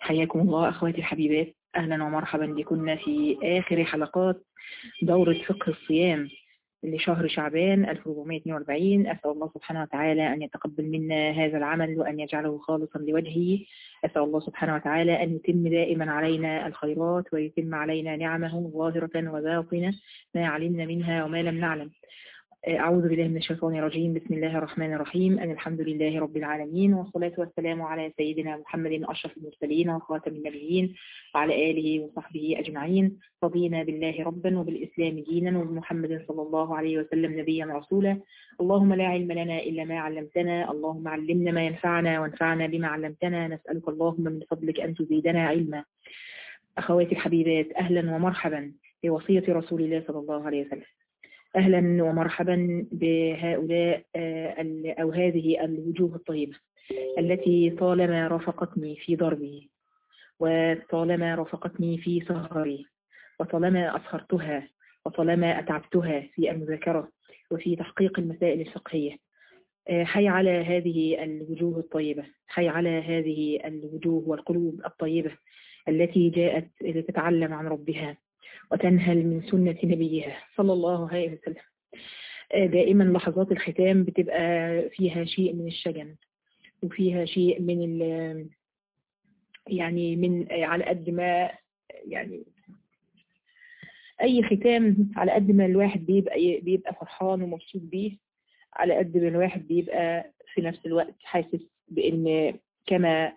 حياكم الله أخواتي الحبيبات أهلا ومرحبا بكنا في آخر حلقات دورة فقه الصيام لشهر شعبان 1442 أسأل الله سبحانه وتعالى أن يتقبل منا هذا العمل وأن يجعله خالصا لوجهه أسأل الله سبحانه وتعالى أن يتم دائما علينا الخيرات ويتم علينا نعمه ظاهرة وباطنة ما علمنا منها وما لم نعلم أعوذ بالله من الشيطان الرجيم بسم الله الرحمن الرحيم أن الحمد لله رب العالمين والصلاة والسلام على سيدنا محمد أشرف المرسلين وخاتم النبيين وعلى آله وصحبه أجمعين رضينا بالله ربا وبالإسلام دينا وبمحمد صلى الله عليه وسلم نبيا رسولا اللهم لا علم لنا إلا ما علمتنا اللهم علمنا ما ينفعنا وانفعنا بما علمتنا نسألك اللهم من فضلك أن تزيدنا علما أخواتي الحبيبات أهلا ومرحبا بوصية رسول الله صلى الله عليه وسلم أهلا ومرحبا بهؤلاء أو هذه الوجوه الطيبة التي طالما رافقتني في ضربي وطالما رافقتني في سهري وطالما أسهرتها وطالما أتعبتها في المذاكرة وفي تحقيق المسائل الفقهية حي على هذه الوجوه الطيبة حي على هذه الوجوه والقلوب الطيبة التي جاءت لتتعلم عن ربها وتنهل من سنة نبيها صلى الله عليه وسلم دائما لحظات الختام بتبقى فيها شيء من الشجن وفيها شيء من ال يعني من على قد ما يعني اي ختام على قد ما الواحد بيبقى بيبقى فرحان ومبسوط بيه على قد ما الواحد بيبقى في نفس الوقت حاسس بان كما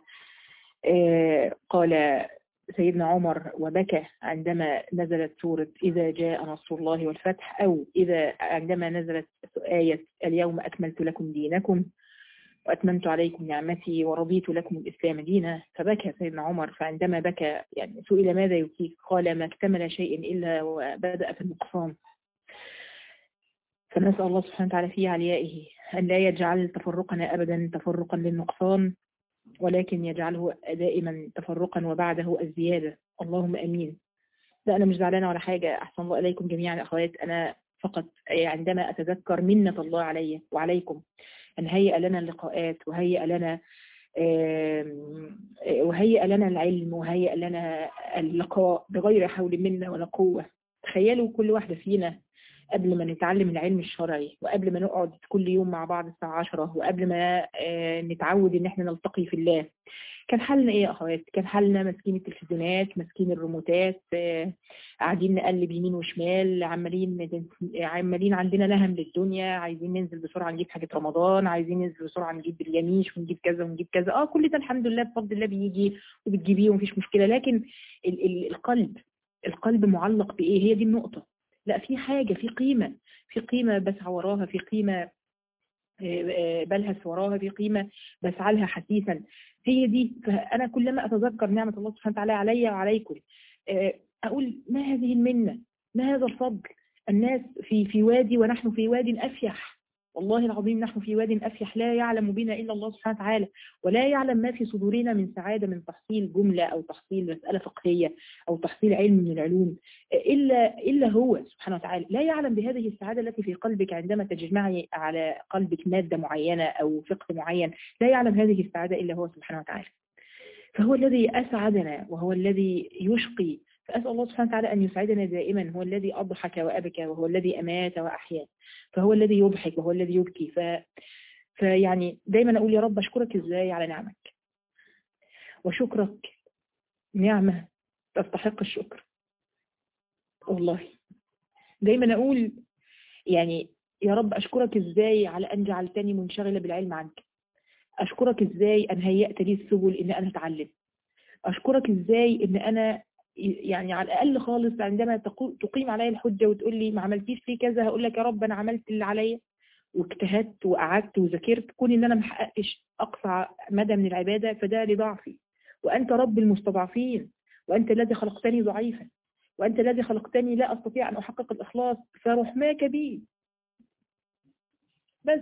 قال سيدنا عمر وبكى عندما نزلت سورة إذا جاء نصر الله والفتح أو إذا عندما نزلت آية اليوم أكملت لكم دينكم وأتممت عليكم نعمتي ورضيت لكم الإسلام دينا فبكى سيدنا عمر فعندما بكى يعني سئل ماذا يبكيك قال ما اكتمل شيء إلا وبدأ في النقصان فنسأل الله سبحانه وتعالى في عليائه أن لا يجعل تفرقنا أبدا تفرقا للنقصان ولكن يجعله دائما تفرقا وبعده الزيادة اللهم أمين لا أنا مش زعلانة ولا حاجة أحسن الله إليكم جميعا أخوات أنا فقط عندما أتذكر منة الله علي وعليكم أن هيئ لنا اللقاءات وهيئ لنا وهيئ لنا العلم وهيئ لنا اللقاء بغير حول منا ولا قوة تخيلوا كل واحدة فينا قبل ما نتعلم العلم الشرعي وقبل ما نقعد كل يوم مع بعض الساعة 10 وقبل ما نتعود ان احنا نلتقي في الله كان حالنا ايه يا اخوات كان حالنا ماسكين التلفزيونات ماسكين الريموتات قاعدين نقلب يمين وشمال عمالين عمالين عندنا نهم للدنيا عايزين ننزل بسرعه نجيب حاجه رمضان عايزين ننزل بسرعه نجيب اليميش ونجيب كذا ونجيب كذا اه كل ده الحمد لله بفضل الله بيجي وبتجيبيه ومفيش مشكله لكن ال ال القلب القلب معلق بايه هي دي النقطه لا في حاجة في قيمة في قيمة بسعى وراها في قيمة بلهس وراها في قيمة بسعى لها حثيثا هي دي فأنا كلما أتذكر نعمة الله سبحانه وتعالى علي وعليكم أقول ما هذه المنة ما هذا الفضل الناس في في وادي ونحن في واد أفيح والله العظيم نحن في واد أفيح لا يعلم بنا إلا الله سبحانه وتعالى ولا يعلم ما في صدورنا من سعادة من تحصيل جملة أو تحصيل مسألة فقهية أو تحصيل علم من العلوم إلا, إلا هو سبحانه وتعالى لا يعلم بهذه السعادة التي في قلبك عندما تجمعي على قلبك مادة معينة أو فقه معين لا يعلم هذه السعادة إلا هو سبحانه وتعالى فهو الذي أسعدنا وهو الذي يشقي فأسأل الله سبحانه وتعالى أن يسعدنا دائما هو الذي أضحك وأبكى وهو الذي أمات وأحيا فهو الذي يضحك وهو الذي يبكي ف... فيعني دايما أقول يا رب أشكرك إزاي على نعمك وشكرك نعمة تستحق الشكر والله دايما أقول يعني يا رب أشكرك إزاي على أن جعلتني منشغلة بالعلم عنك أشكرك إزاي أن هيأت لي السبل إن أنا أتعلم أشكرك إزاي إن أنا يعني على الأقل خالص عندما تقيم علي الحجة وتقول لي ما عملتيش في كذا هقول لك يا رب أنا عملت اللي عليا واجتهدت وقعدت وذاكرت كون إن أنا ما حققتش أقصى مدى من العبادة فده لضعفي وأنت رب المستضعفين وأنت الذي خلقتني ضعيفا وأنت الذي خلقتني لا أستطيع أن أحقق الإخلاص فرحماك بي بس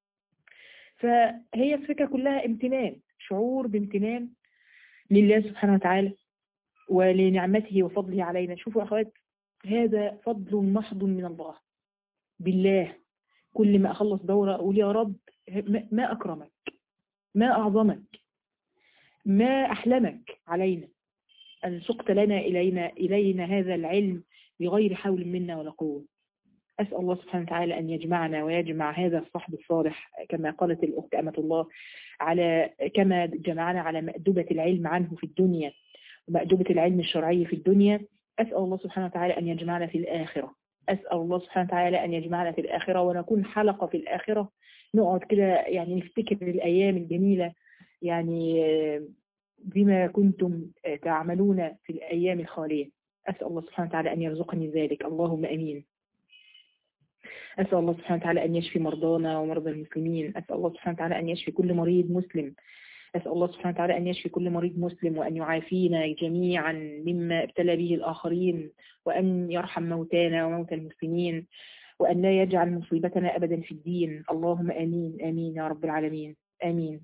فهي الفكرة كلها امتنان شعور بامتنان لله سبحانه وتعالى ولنعمته وفضله علينا شوفوا أخوات هذا فضل محض من الله بالله كل ما أخلص دورة أقول يا رب ما أكرمك ما أعظمك ما أحلمك علينا أن سقت لنا إلينا, إلينا هذا العلم بغير حول منا ولا قوة أسأل الله سبحانه وتعالى أن يجمعنا ويجمع هذا الصحب الصالح كما قالت الأخت أمة الله على كما جمعنا على مأدبة العلم عنه في الدنيا ومأدبة العلم الشرعي في الدنيا أسأل الله سبحانه وتعالى أن يجمعنا في الآخرة أسأل الله سبحانه وتعالى أن يجمعنا في الآخرة ونكون حلقة في الآخرة نقعد كده يعني نفتكر الأيام الجميلة يعني بما كنتم تعملون في الأيام الخالية أسأل الله سبحانه وتعالى أن يرزقني ذلك اللهم أمين أسأل الله سبحانه وتعالى أن يشفي مرضانا ومرضى المسلمين أسأل الله سبحانه وتعالى أن يشفي كل مريض مسلم أسأل الله سبحانه وتعالى أن يشفي كل مريض مسلم وأن يعافينا جميعا مما ابتلى به الآخرين وأن يرحم موتانا وموتى المسلمين وأن لا يجعل مصيبتنا أبدا في الدين اللهم آمين آمين يا رب العالمين آمين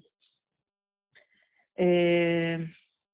آه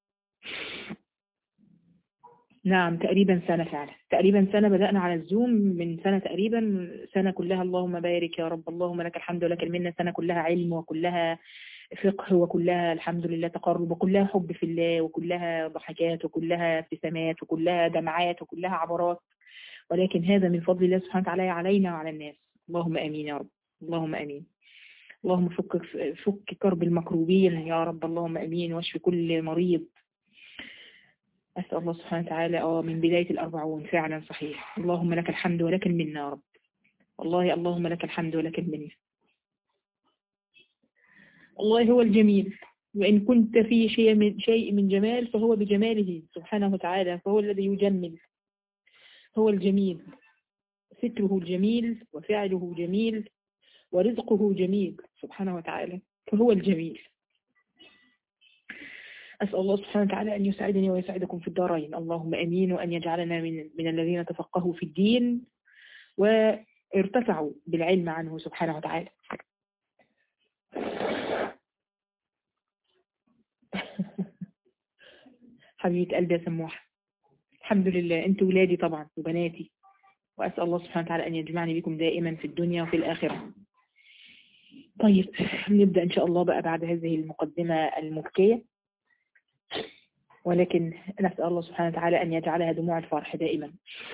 نعم تقريبا سنة فعلا تقريبا سنة بدأنا على الزوم من سنة تقريبا سنة كلها اللهم بارك يا رب اللهم لك الحمد ولك المنة سنة كلها علم وكلها فقه وكلها الحمد لله تقرب وكلها حب في الله وكلها ضحكات وكلها ابتسامات وكلها دمعات وكلها عبرات ولكن هذا من فضل الله سبحانه وتعالى علينا وعلى الناس اللهم امين يا رب اللهم امين اللهم فك فك كرب المكروبين يا رب اللهم امين واشف كل مريض أسأل الله سبحانه وتعالى اه من بداية الأربعون فعلا صحيح اللهم لك الحمد ولك المنة يا رب والله اللهم لك الحمد ولك المنة الله هو الجميل وإن كنت في شيء من, شيء من جمال فهو بجماله سبحانه وتعالى فهو الذي يجمل هو الجميل ستره الجميل وفعله جميل ورزقه جميل سبحانه وتعالى فهو الجميل أسأل الله سبحانه وتعالى أن يسعدني ويسعدكم في الدارين اللهم أمين وأن يجعلنا من, من الذين تفقهوا في الدين وارتفعوا بالعلم عنه سبحانه وتعالى حبيبة قلبي يا سموحة الحمد لله انت ولادي طبعا وبناتي وأسأل الله سبحانه وتعالى أن يجمعني بكم دائما في الدنيا وفي الآخرة طيب نبدأ إن شاء الله بقى بعد هذه المقدمة المبكية ولكن نسأل الله سبحانه وتعالى أن يجعلها دموع الفرح دائما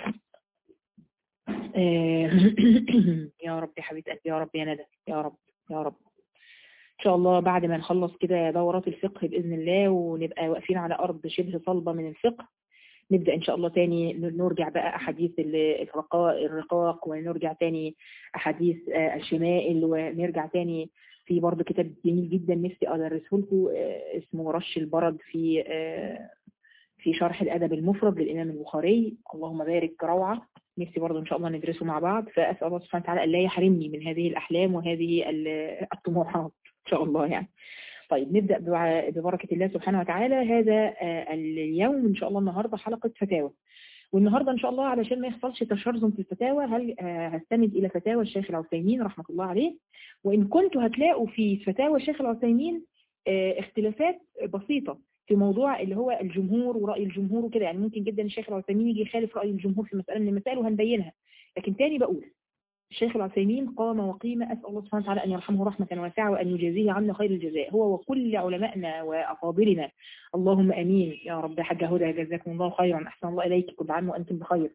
يا رب يا حبيبة قلبي يا رب يا ندى يا رب يا رب إن شاء الله بعد ما نخلص كده دورات الفقه بإذن الله ونبقى واقفين على أرض شبه صلبة من الفقه نبدأ إن شاء الله تاني نرجع بقى أحاديث الرقاق, الرقاق ونرجع تاني أحاديث الشمائل ونرجع تاني في برضه كتاب جميل جدا نفسي أدرسه لكم اسمه رش البرد في في شرح الأدب المفرد للإمام البخاري اللهم بارك روعة نفسي برضه إن شاء الله ندرسه مع بعض فأسأل الله سبحانه وتعالى أن لا يحرمني من هذه الأحلام وهذه الطموحات إن شاء الله يعني طيب نبدأ ببركة الله سبحانه وتعالى هذا اليوم إن شاء الله النهاردة حلقة فتاوى والنهاردة إن شاء الله علشان ما يحصلش تشرذم في الفتاوى هل هستند إلى فتاوى الشيخ العثيمين رحمة الله عليه وإن كنتوا هتلاقوا في فتاوى الشيخ العثيمين اختلافات بسيطة في موضوع اللي هو الجمهور ورأي الجمهور وكده يعني ممكن جدا الشيخ العثيمين يجي يخالف رأي الجمهور في مسألة من المسائل وهنبينها لكن تاني بقول الشيخ العثيمين قام وقيم أسأل الله سبحانه وتعالى أن يرحمه رحمة واسعة وأن يجازيه عنا خير الجزاء هو وكل علمائنا وأفاضلنا اللهم أمين يا رب حاجة هدى جزاكم الله خيرا أحسن الله إليك كل عام وأنتم بخير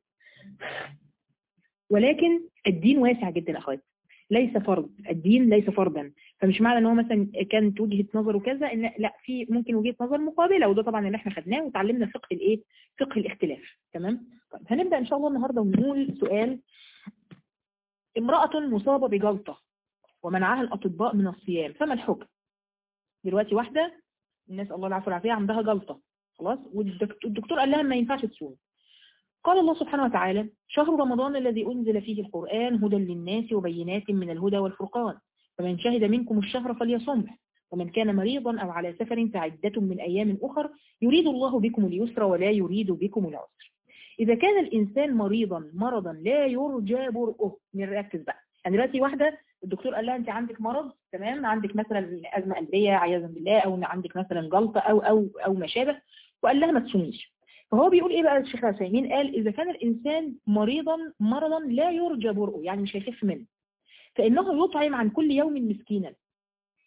ولكن الدين واسع جدا أخوات ليس فرض الدين ليس فرضا فمش معنى ان هو مثلا كانت وجهه نظره كذا ان لا في ممكن وجهه نظر مقابله وده طبعا اللي احنا خدناه وتعلمنا فقه الايه فقه الاختلاف تمام طيب هنبدا ان شاء الله النهارده ونقول سؤال امرأة مصابة بجلطة ومنعها الأطباء من الصيام فما الحكم دلوقتي واحدة الناس الله العافية والعافية عندها جلطة خلاص والدكتور قال لها ما ينفعش تصوم قال الله سبحانه وتعالى شهر رمضان الذي أنزل فيه القرآن هدى للناس وبينات من الهدى والفرقان فمن شهد منكم الشهر فليصمه ومن كان مريضا أو على سفر فعدة من أيام أخر يريد الله بكم اليسر ولا يريد بكم العسر إذا كان الإنسان مريضا مرضا لا يرجى برؤه نركز بقى يعني دلوقتي واحدة الدكتور قال لها أنت عندك مرض تمام عندك مثلا أزمة قلبية عياذا بالله أو عندك مثلا جلطة أو أو أو ما شابه وقال لها ما تصوميش فهو بيقول إيه بقى الشيخ العثيمين قال إذا كان الإنسان مريضا مرضا لا يرجى برؤه يعني مش هيخف منه فإنه يطعم عن كل يوم مسكينا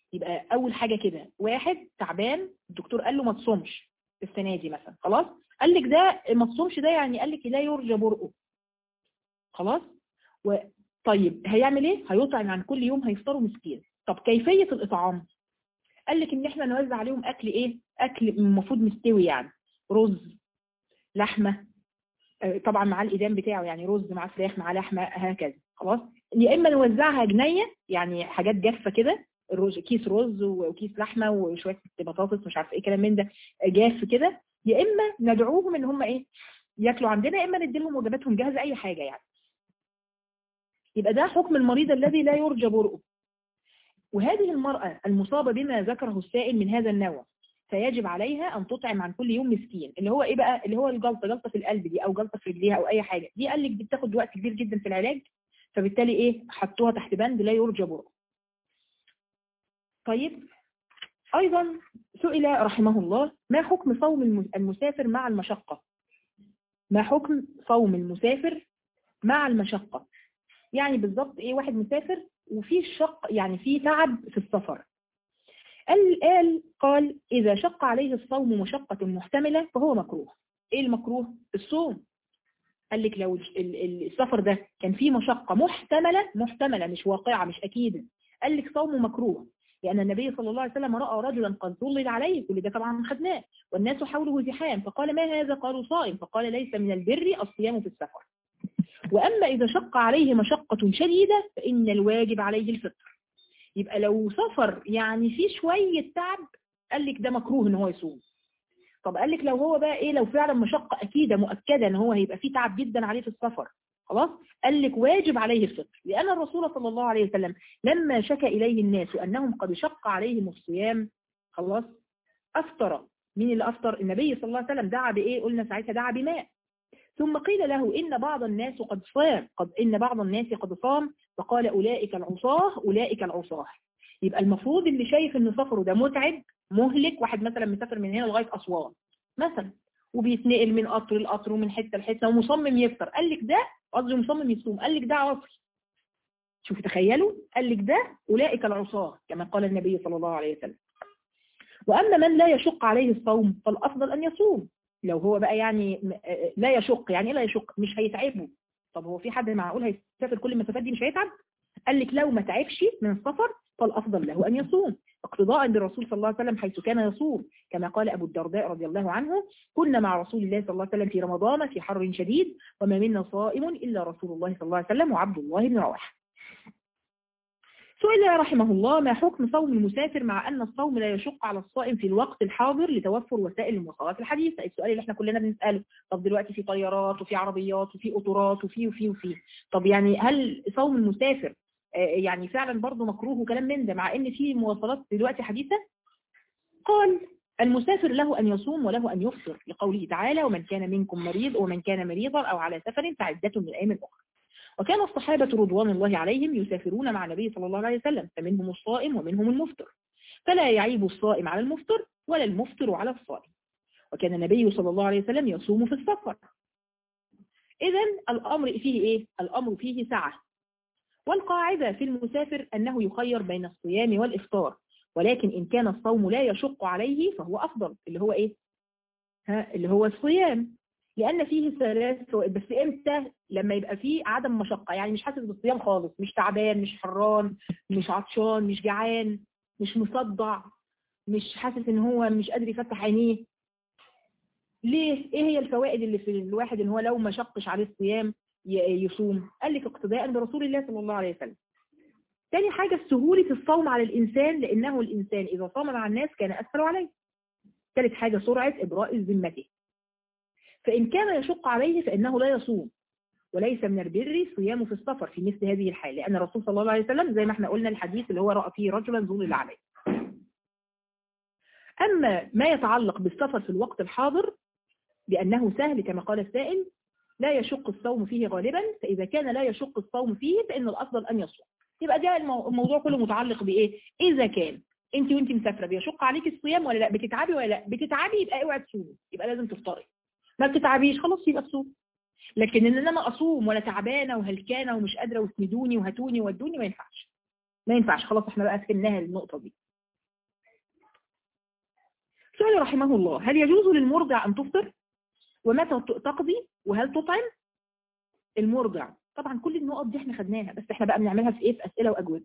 يبقى اول حاجة كده واحد تعبان الدكتور قال له ما تصومش السنة دي مثلا خلاص قال لك ده ما تصومش ده يعني قال لك لا يرجى برؤه خلاص و... طيب هيعمل ايه هيطعم عن كل يوم هيفطروا مسكين طب كيفية الإطعام قال لك ان احنا نوزع عليهم اكل ايه اكل المفروض مستوي يعني رز لحمة طبعا مع الإدام بتاعه يعني رز مع فراخ مع لحمة هكذا خلاص يا إما نوزعها جنية يعني حاجات جافة كده الرز كيس رز وكيس لحمة وشوية بطاطس مش عارف ايه كلام من ده جاف كده يا إما ندعوهم ان هم ايه ياكلوا عندنا يا إما ندي لهم وجباتهم جاهزة أي حاجة يعني يبقى ده حكم المريض الذي لا يرجى برؤه وهذه المرأة المصابة بما ذكره السائل من هذا النوع فيجب عليها أن تطعم عن كل يوم مسكين اللي هو إيه بقى اللي هو الجلطة جلطة في القلب دي أو جلطة في رجليها أو أي حاجة دي قال لك دي بتاخد وقت كبير جدا في العلاج فبالتالي إيه حطوها تحت بند لا يرجى برؤ طيب أيضا سئل رحمه الله ما حكم صوم المسافر مع المشقة ما حكم صوم المسافر مع المشقة يعني بالضبط إيه واحد مسافر وفي شق يعني في تعب في السفر قال قال قال إذا شق عليه الصوم مشقة محتملة فهو مكروه إيه المكروه؟ الصوم قال لك لو السفر ده كان فيه مشقة محتملة محتملة مش واقعة مش أكيدة قال لك صومه مكروه لأن النبي صلى الله عليه وسلم رأى رجلا قد ظلل عليه كل ده طبعا خدناه والناس حوله زحام فقال ما هذا قالوا صائم فقال ليس من البر الصيام في السفر وأما إذا شق عليه مشقة شديدة فإن الواجب عليه الفطر يبقى لو سفر يعني فيه شوية تعب قال لك ده مكروه ان هو يصوم طب قال لك لو هو بقى ايه لو فعلا مشقة اكيدة مؤكدة ان هو هيبقى فيه تعب جدا عليه في السفر خلاص قال لك واجب عليه الفطر لأن الرسول صلى الله عليه وسلم لما شكى إليه الناس أنهم قد شق عليهم الصيام خلاص أفطر مين اللي أفطر النبي صلى الله عليه وسلم دعا بإيه قلنا ساعتها دعا بماء ثم قيل له إن بعض الناس قد صام قد إن بعض الناس قد صام فقال أولئك العصاه أولئك العصاه يبقى المفروض اللي شايف ان سفره ده متعب مهلك واحد مثلا مسافر من هنا لغاية أسوان مثلا وبيتنقل من قطر لقطر ومن حتة لحتة ومصمم يفطر قال لك ده قصدي مصمم يصوم قال لك ده عصر شوف تخيلوا قال لك ده أولئك العصاه كما قال النبي صلى الله عليه وسلم وأما من لا يشق عليه الصوم فالأفضل أن يصوم لو هو بقى يعني لا يشق يعني لا يشق مش هيتعبه طب هو في حد معقول هيسافر كل المسافات دي مش هيتعب قال لك لو ما تعبش من السفر فالأفضل له أن يصوم اقتضاء بالرسول صلى الله عليه وسلم حيث كان يصوم كما قال أبو الدرداء رضي الله عنه كنا مع رسول الله صلى الله عليه وسلم في رمضان في حر شديد وما منا صائم إلا رسول الله صلى الله عليه وسلم وعبد الله بن رواحه سئل رحمه الله ما حكم صوم المسافر مع أن الصوم لا يشق على الصائم في الوقت الحاضر لتوفر وسائل المواصلات الحديثة السؤال اللي احنا كلنا بنسأله طب دلوقتي في طيارات وفي عربيات وفي قطارات وفي وفي وفي طب يعني هل صوم المسافر يعني فعلا برضه مكروه وكلام من ده مع ان في مواصلات دلوقتي حديثة قال المسافر له أن يصوم وله أن يفطر لقوله تعالى ومن كان منكم مريض ومن كان مريضا أو على سفر فعدة من الأيام الأخرى وكان الصحابة رضوان الله عليهم يسافرون مع النبي صلى الله عليه وسلم فمنهم الصائم ومنهم المفطر فلا يعيب الصائم على المفطر ولا المفطر على الصائم وكان النبي صلى الله عليه وسلم يصوم في السفر إذا الأمر فيه إيه؟ الأمر فيه سعة والقاعدة في المسافر أنه يخير بين الصيام والإفطار ولكن إن كان الصوم لا يشق عليه فهو أفضل اللي هو إيه؟ ها اللي هو الصيام لأن فيه ثلاث فوائد بس إمتى لما يبقى فيه عدم مشقة يعني مش حاسس بالصيام خالص مش تعبان مش حران مش عطشان مش جعان مش مصدع مش حاسس ان هو مش قادر يفتح عينيه ليه ايه هي الفوائد اللي في الواحد ان هو لو ما شقش عليه الصيام يصوم قال لك اقتداء برسول الله صلى الله عليه وسلم تاني حاجة سهولة الصوم على الإنسان لأنه الإنسان إذا صام مع الناس كان أسهل عليه ثالث حاجة سرعة إبراء ذمته فإن كان يشق عليه فإنه لا يصوم وليس من البر صيامه في السفر في مثل هذه الحال لأن الرسول صلى الله عليه وسلم زي ما احنا قلنا الحديث اللي هو رأى فيه رجلا ظلل عليه أما ما يتعلق بالسفر في الوقت الحاضر بأنه سهل كما قال السائل لا يشق الصوم فيه غالبا فإذا كان لا يشق الصوم فيه فإن الأفضل أن يصوم يبقى ده الموضوع كله متعلق بإيه إذا كان انت وانت مسافرة بيشق عليك الصيام ولا لا بتتعبي ولا لا بتتعبي يبقى اوعي تصومي يبقى لازم تفطري ما بتتعبيش خلاص يبقى تصوم لكن ان انا اصوم ولا تعبانه وهلكانه ومش قادره واسندوني وهاتوني وودوني ما ينفعش ما ينفعش خلاص احنا بقى سكناها النقطه دي سؤال رحمه الله هل يجوز للمرضع أن تفطر ومتى تقضي وهل تطعم المرضع طبعا كل النقط دي احنا خدناها بس احنا بقى بنعملها في ايه في أسئلة وأجوبة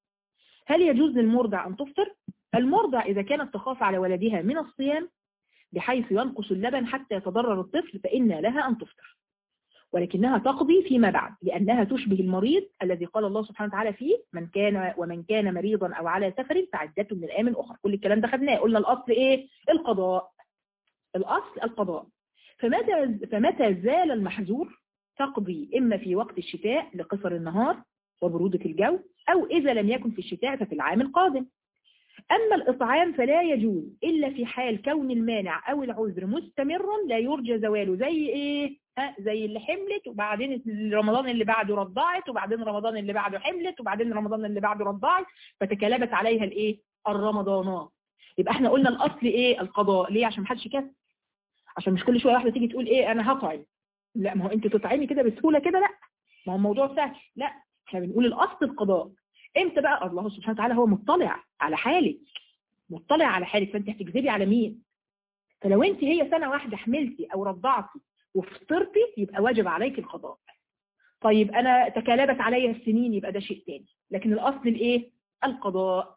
هل يجوز للمرضع أن تفطر المرضع إذا كانت تخاف على ولدها من الصيام بحيث ينقص اللبن حتى يتضرر الطفل فإن لها أن تفطر ولكنها تقضي فيما بعد لأنها تشبه المريض الذي قال الله سبحانه وتعالى فيه من كان ومن كان مريضا أو على سفر فعدته من الأيام الأخرى كل الكلام ده خدناه قلنا الأصل إيه القضاء الأصل القضاء فمتى, فمتى زال المحذور تقضي إما في وقت الشتاء لقصر النهار وبرودة الجو أو إذا لم يكن في الشتاء ففي العام القادم أما الإطعام فلا يجوز إلا في حال كون المانع أو العذر مستمرا لا يرجى زواله زي إيه؟ ها زي اللي حملت وبعدين رمضان اللي بعده رضعت وبعدين رمضان اللي بعده حملت وبعدين رمضان اللي بعده رضعت فتكالبت عليها الإيه؟ الرمضانات يبقى احنا قلنا الأصل إيه؟ القضاء ليه؟ عشان محدش يكسر عشان مش كل شوية واحدة تيجي تقول إيه أنا هطعم لا ما هو أنت تطعمي كده بسهولة كده لا ما هو الموضوع سهل لا احنا بنقول الأصل القضاء امتى بقى الله سبحانه وتعالى هو مطلع على حالك مطلع على حالك فانت هتكذبي على مين فلو انت هي سنة واحدة حملتي او رضعتي وفطرتي يبقى واجب عليك القضاء طيب انا تكالبت عليا السنين يبقى ده شيء تاني لكن الاصل الايه القضاء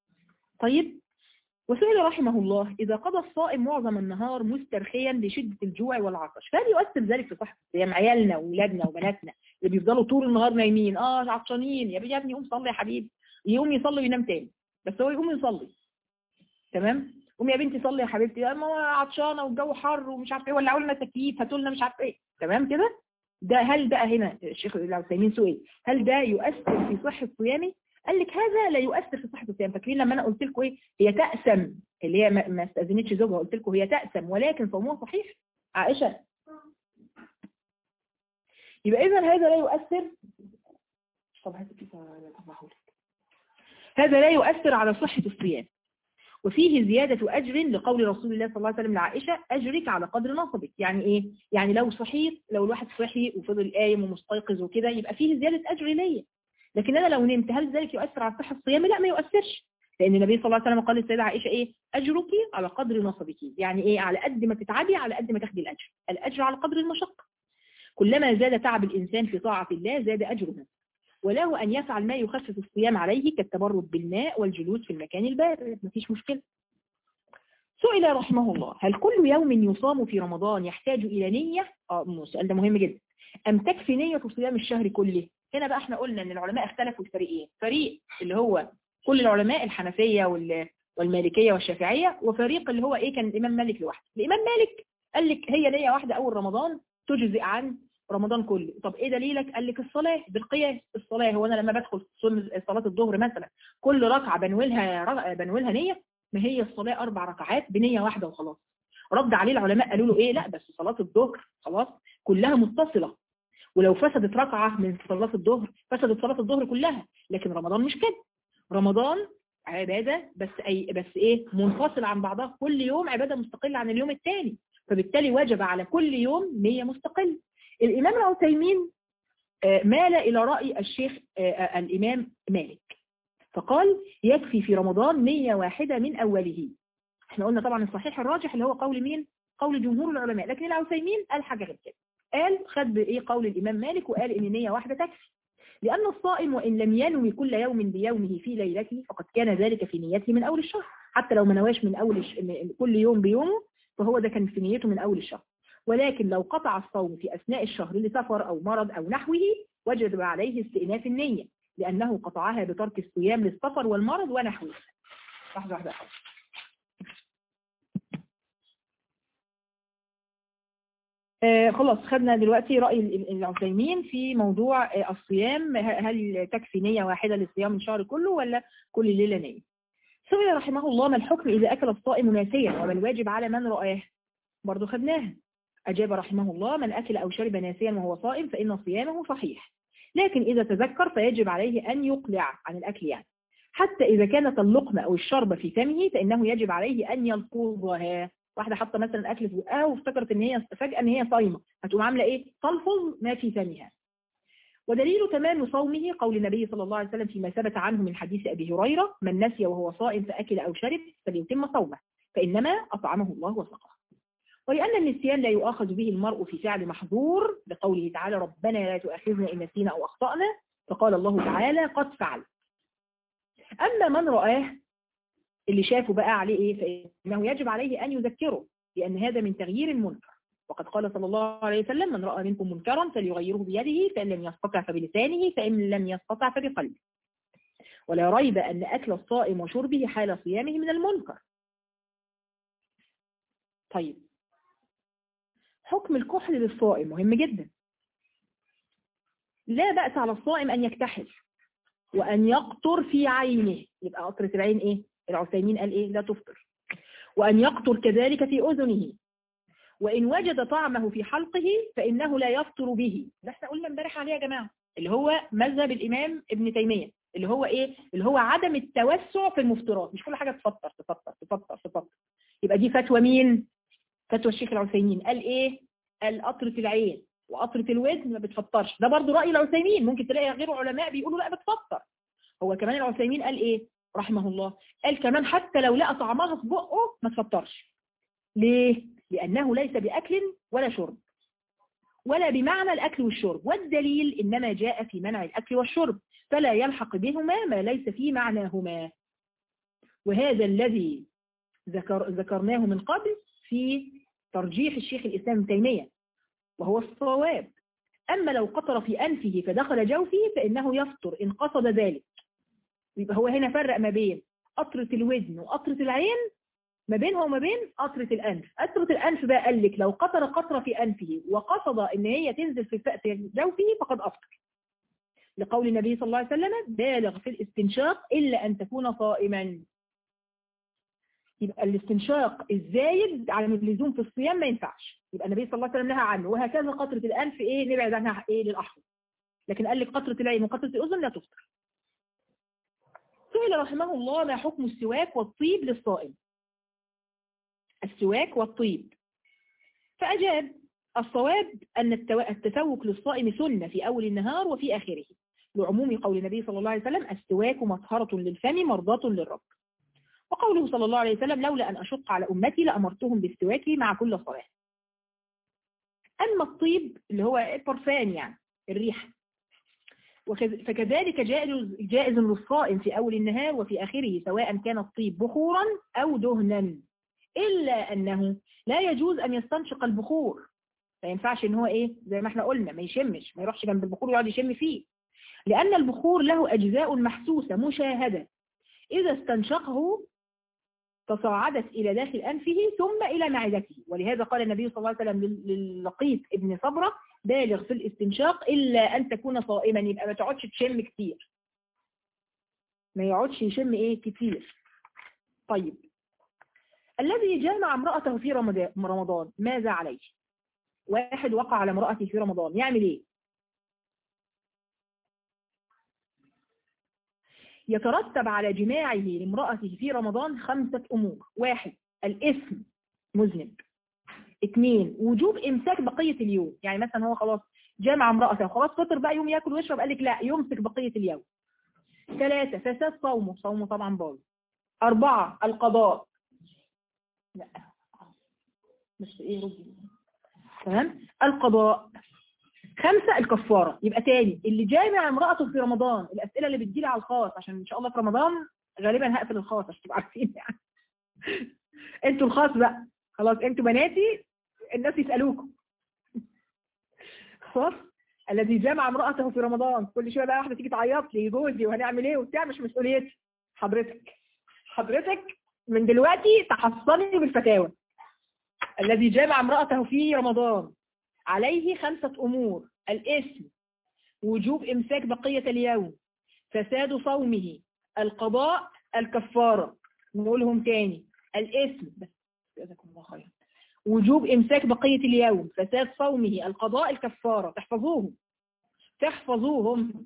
طيب وسئل رحمه الله إذا قضى الصائم معظم النهار مسترخيا لشدة الجوع والعطش فهل يؤثر ذلك في صحة الصيام عيالنا وولادنا وبناتنا اللي بيفضلوا طول النهار نايمين اه عطشانين يا ابني قوم صلي يا حبيبي يقوم يصلي وينام تاني بس هو يقوم يصلي تمام قوم يا بنتي صلي يا حبيبتي ما هو عطشانه والجو حر ومش عارف ايه ولعوا لنا تكييف هاتوا لنا مش عارف ايه تمام كده ده هل بقى هنا الشيخ العثيمين سئل هل ده يؤثر في صحة صيامي قال لك هذا لا يؤثر في صحة الصيام فاكرين لما انا قلت لكم ايه هي تأسم اللي هي ما استأذنتش زوجها قلت لكم هي تأسم ولكن صومها صحيح عائشة يبقى اذا هذا لا يؤثر طب هذا لا يؤثر على صحة الصيام وفيه زيادة أجر لقول رسول الله صلى الله عليه وسلم لعائشة أجرك على قدر نصبك يعني إيه؟ يعني لو صحيت لو الواحد صحي وفضل قايم ومستيقظ وكده يبقى فيه زيادة أجر ليا لكن أنا لو نمت هل ذلك يؤثر على صحة الصيام؟ لا ما يؤثرش لأن النبي صلى الله عليه وسلم قال للسيدة عائشة إيه؟ أجرك على قدر نصبك يعني إيه؟ على قد ما تتعبي على قد ما تاخدي الأجر الأجر على قدر المشقة كلما زاد تعب الإنسان في طاعة الله زاد أجره وله أن يفعل ما يخفف الصيام عليه كالتبرد بالماء والجلوس في المكان البارد مفيش مشكلة سئل رحمه الله هل كل يوم يصام في رمضان يحتاج إلى نية؟ اه السؤال ده مهم جدا أم تكفي نية صيام الشهر كله؟ هنا بقى احنا قلنا ان العلماء اختلفوا الفريقين فريق اللي هو كل العلماء الحنفية والمالكية والشافعية وفريق اللي هو ايه كان الإمام مالك لوحده الإمام مالك قال لك هي نية واحدة أول رمضان تجزئ عن رمضان كله طب ايه دليلك قال لك الصلاة بالقياس الصلاة هو انا لما بدخل صلاة الظهر مثلا كل ركعة بنولها بنولها نية ما هي الصلاة اربع ركعات بنية واحدة وخلاص رد عليه العلماء قالوا له ايه لا بس صلاة الظهر خلاص كلها متصلة ولو فسدت ركعة من صلاة الظهر فسدت صلاة الظهر كلها لكن رمضان مش كده رمضان عبادة بس أي بس ايه منفصل عن بعضها كل يوم عبادة مستقلة عن اليوم الثاني فبالتالي وجب على كل يوم نية مستقلة الإمام العثيمين مال إلى رأي الشيخ الإمام مالك فقال يكفي في رمضان نية واحدة من أوله احنا قلنا طبعا الصحيح الراجح اللي هو قول مين قول جمهور العلماء لكن العثيمين قال حاجة غير كده قال خد بإيه قول الإمام مالك وقال إن نية واحدة تكفي لأن الصائم وإن لم ينوي كل يوم بيومه في ليلته فقد كان ذلك في نيته من أول الشهر حتى لو ما نواش من أول كل يوم بيومه فهو ده كان في نيته من أول الشهر ولكن لو قطع الصوم في أثناء الشهر لسفر أو مرض أو نحوه وجب عليه استئناف النية لأنه قطعها بترك الصيام للسفر والمرض ونحوه لحظة واحدة آه خلاص خدنا دلوقتي رأي العثيمين في موضوع آه الصيام هل تكفي نية واحدة للصيام الشهر كله ولا كل ليلة نية سئل رحمه الله ما الحكم إذا أكل الصائم ناسيا وما الواجب على من رآه برضو خدناها أجاب رحمه الله من أكل أو شرب ناسيا وهو صائم فإن صيامه صحيح لكن إذا تذكر فيجب عليه أن يقلع عن الأكل يعني حتى إذا كانت اللقمة أو الشربة في فمه فإنه يجب عليه أن يلفظها واحدة حاطة مثلا أكل في بقها وافتكرت إن هي فجأة إن هي صايمة هتقوم عاملة إيه تلفظ ما في فمها ودليل تمام صومه قول النبي صلى الله عليه وسلم فيما ثبت عنه من حديث أبي هريرة من نسي وهو صائم فأكل أو شرب فليتم صومه فإنما أطعمه الله وسقاه ولأن النسيان لا يؤاخذ به المرء في فعل محظور لقوله تعالى ربنا لا تؤاخذنا إن نسينا أو أخطأنا فقال الله تعالى قد فعل أما من رآه اللي شافه بقى عليه إيه فإنه يجب عليه أن يذكره لأن هذا من تغيير المنكر وقد قال صلى الله عليه وسلم من رأى منكم منكرا فليغيره بيده فإن لم يستطع فبلسانه فإن لم يستطع فبقلبه ولا ريب أن أكل الصائم وشربه حال صيامه من المنكر طيب حكم الكحل للصائم مهم جدا لا بأس على الصائم أن يكتحل وأن يقطر في عينه يبقى قطرة العين إيه العثيمين قال إيه لا تفطر وأن يقطر كذلك في أذنه وإن وجد طعمه في حلقه فإنه لا يفطر به ده احنا قلنا امبارح عليه يا جماعة اللي هو مذهب الإمام ابن تيمية اللي هو إيه اللي هو عدم التوسع في المفطرات مش كل حاجة تفطر تفطر تفطر تفطر يبقى دي فتوى مين فتوى الشيخ العثيمين قال إيه قال قطرة العين وقطرة الوزن ما بتفطرش ده برضو رأي العثيمين ممكن تلاقي غير علماء بيقولوا لا بتفطر هو كمان العثيمين قال إيه رحمه الله قال كمان حتى لو لقى طعمها في بقه ما تفطرش ليه لأنه ليس بأكل ولا شرب ولا بمعنى الأكل والشرب والدليل إنما جاء في منع الأكل والشرب فلا يلحق بهما ما ليس في معناهما وهذا الذي ذكر ذكرناه من قبل في ترجيح الشيخ الإسلام ابن تيمية وهو الصواب أما لو قطر في أنفه فدخل جوفه فإنه يفطر إن قصد ذلك يبقى هو هنا فرق ما بين قطرة الودن وقطرة العين ما بينها وما بين قطرة الأنف قطرة الأنف بقى قال لك لو قطر قطرة في أنفه وقصد إن هي تنزل في في جوفه فقد أفطر لقول النبي صلى الله عليه وسلم بالغ في الاستنشاق إلا أن تكون صائما يبقى الاستنشاق الزايد على اللزوم في الصيام ما ينفعش يبقى النبي صلى الله عليه وسلم نهى عنه وهكذا قطرة الأنف إيه نبعد عنها إيه للأحوط لكن قال لك قطرة العين وقطرة الأذن لا تفطر سئل رحمه الله ما حكم السواك والطيب للصائم السواك والطيب فأجاب الصواب أن التسوك للصائم سنة في أول النهار وفي آخره لعموم قول النبي صلى الله عليه وسلم السواك مطهرة للفم مرضاة للرب وقوله صلى الله عليه وسلم لولا أن أشق على أمتي لأمرتهم بالسواك مع كل صلاة أما الطيب اللي هو البرفان يعني الريحة فكذلك جائز, جائز للصائم في أول النهار وفي آخره سواء كان الطيب بخورا أو دهنا إلا أنه لا يجوز أن يستنشق البخور ما ينفعش ان هو ايه زي ما احنا قلنا ما يشمش ما يروحش جنب البخور ويقعد يشم فيه لأن البخور له أجزاء محسوسة مشاهدة إذا استنشقه تصاعدت إلى داخل أنفه ثم إلى معدته ولهذا قال النبي صلى الله عليه وسلم للقيط ابن صبرة بالغ في الاستنشاق إلا أن تكون صائما يبقى ما تقعدش تشم كتير ما يقعدش يشم إيه كتير طيب الذي جامع امرأته في رمضان ماذا عليه واحد وقع على امرأته في رمضان يعمل ايه يترتب على جماعه لامرأته في رمضان خمسة أمور واحد الإثم مذنب اثنين وجوب إمساك بقية اليوم يعني مثلا هو خلاص جامع امرأته خلاص فطر بقى يوم ياكل ويشرب قال لك لا يمسك بقية اليوم ثلاثة فساد صومه صومه طبعا باظ أربعة القضاء لا مش ايه ربي تمام القضاء خمسة الكفارة يبقى تاني اللي جامع امرأته في رمضان الأسئلة اللي بتجيلي على الخاص عشان إن شاء الله في رمضان غالبا هقفل الخاص عشان تبقوا عارفين يعني انتوا الخاص بقى خلاص انتوا بناتي الناس يسألوكم خلاص الذي جامع امرأته في رمضان كل شوية بقى واحدة تيجي تعيط لي جوزي وهنعمل ايه وبتاع مش مسؤوليتي حضرتك حضرتك من دلوقتي تحصني بالفتاوى الذي جامع امرأته في رمضان عليه خمسة أمور الاسم وجوب إمساك بقية اليوم فساد صومه القضاء الكفارة نقولهم تاني الاسم بس جزاكم الله خيرا وجوب إمساك بقية اليوم فساد صومه القضاء الكفارة تحفظوهم تحفظوهم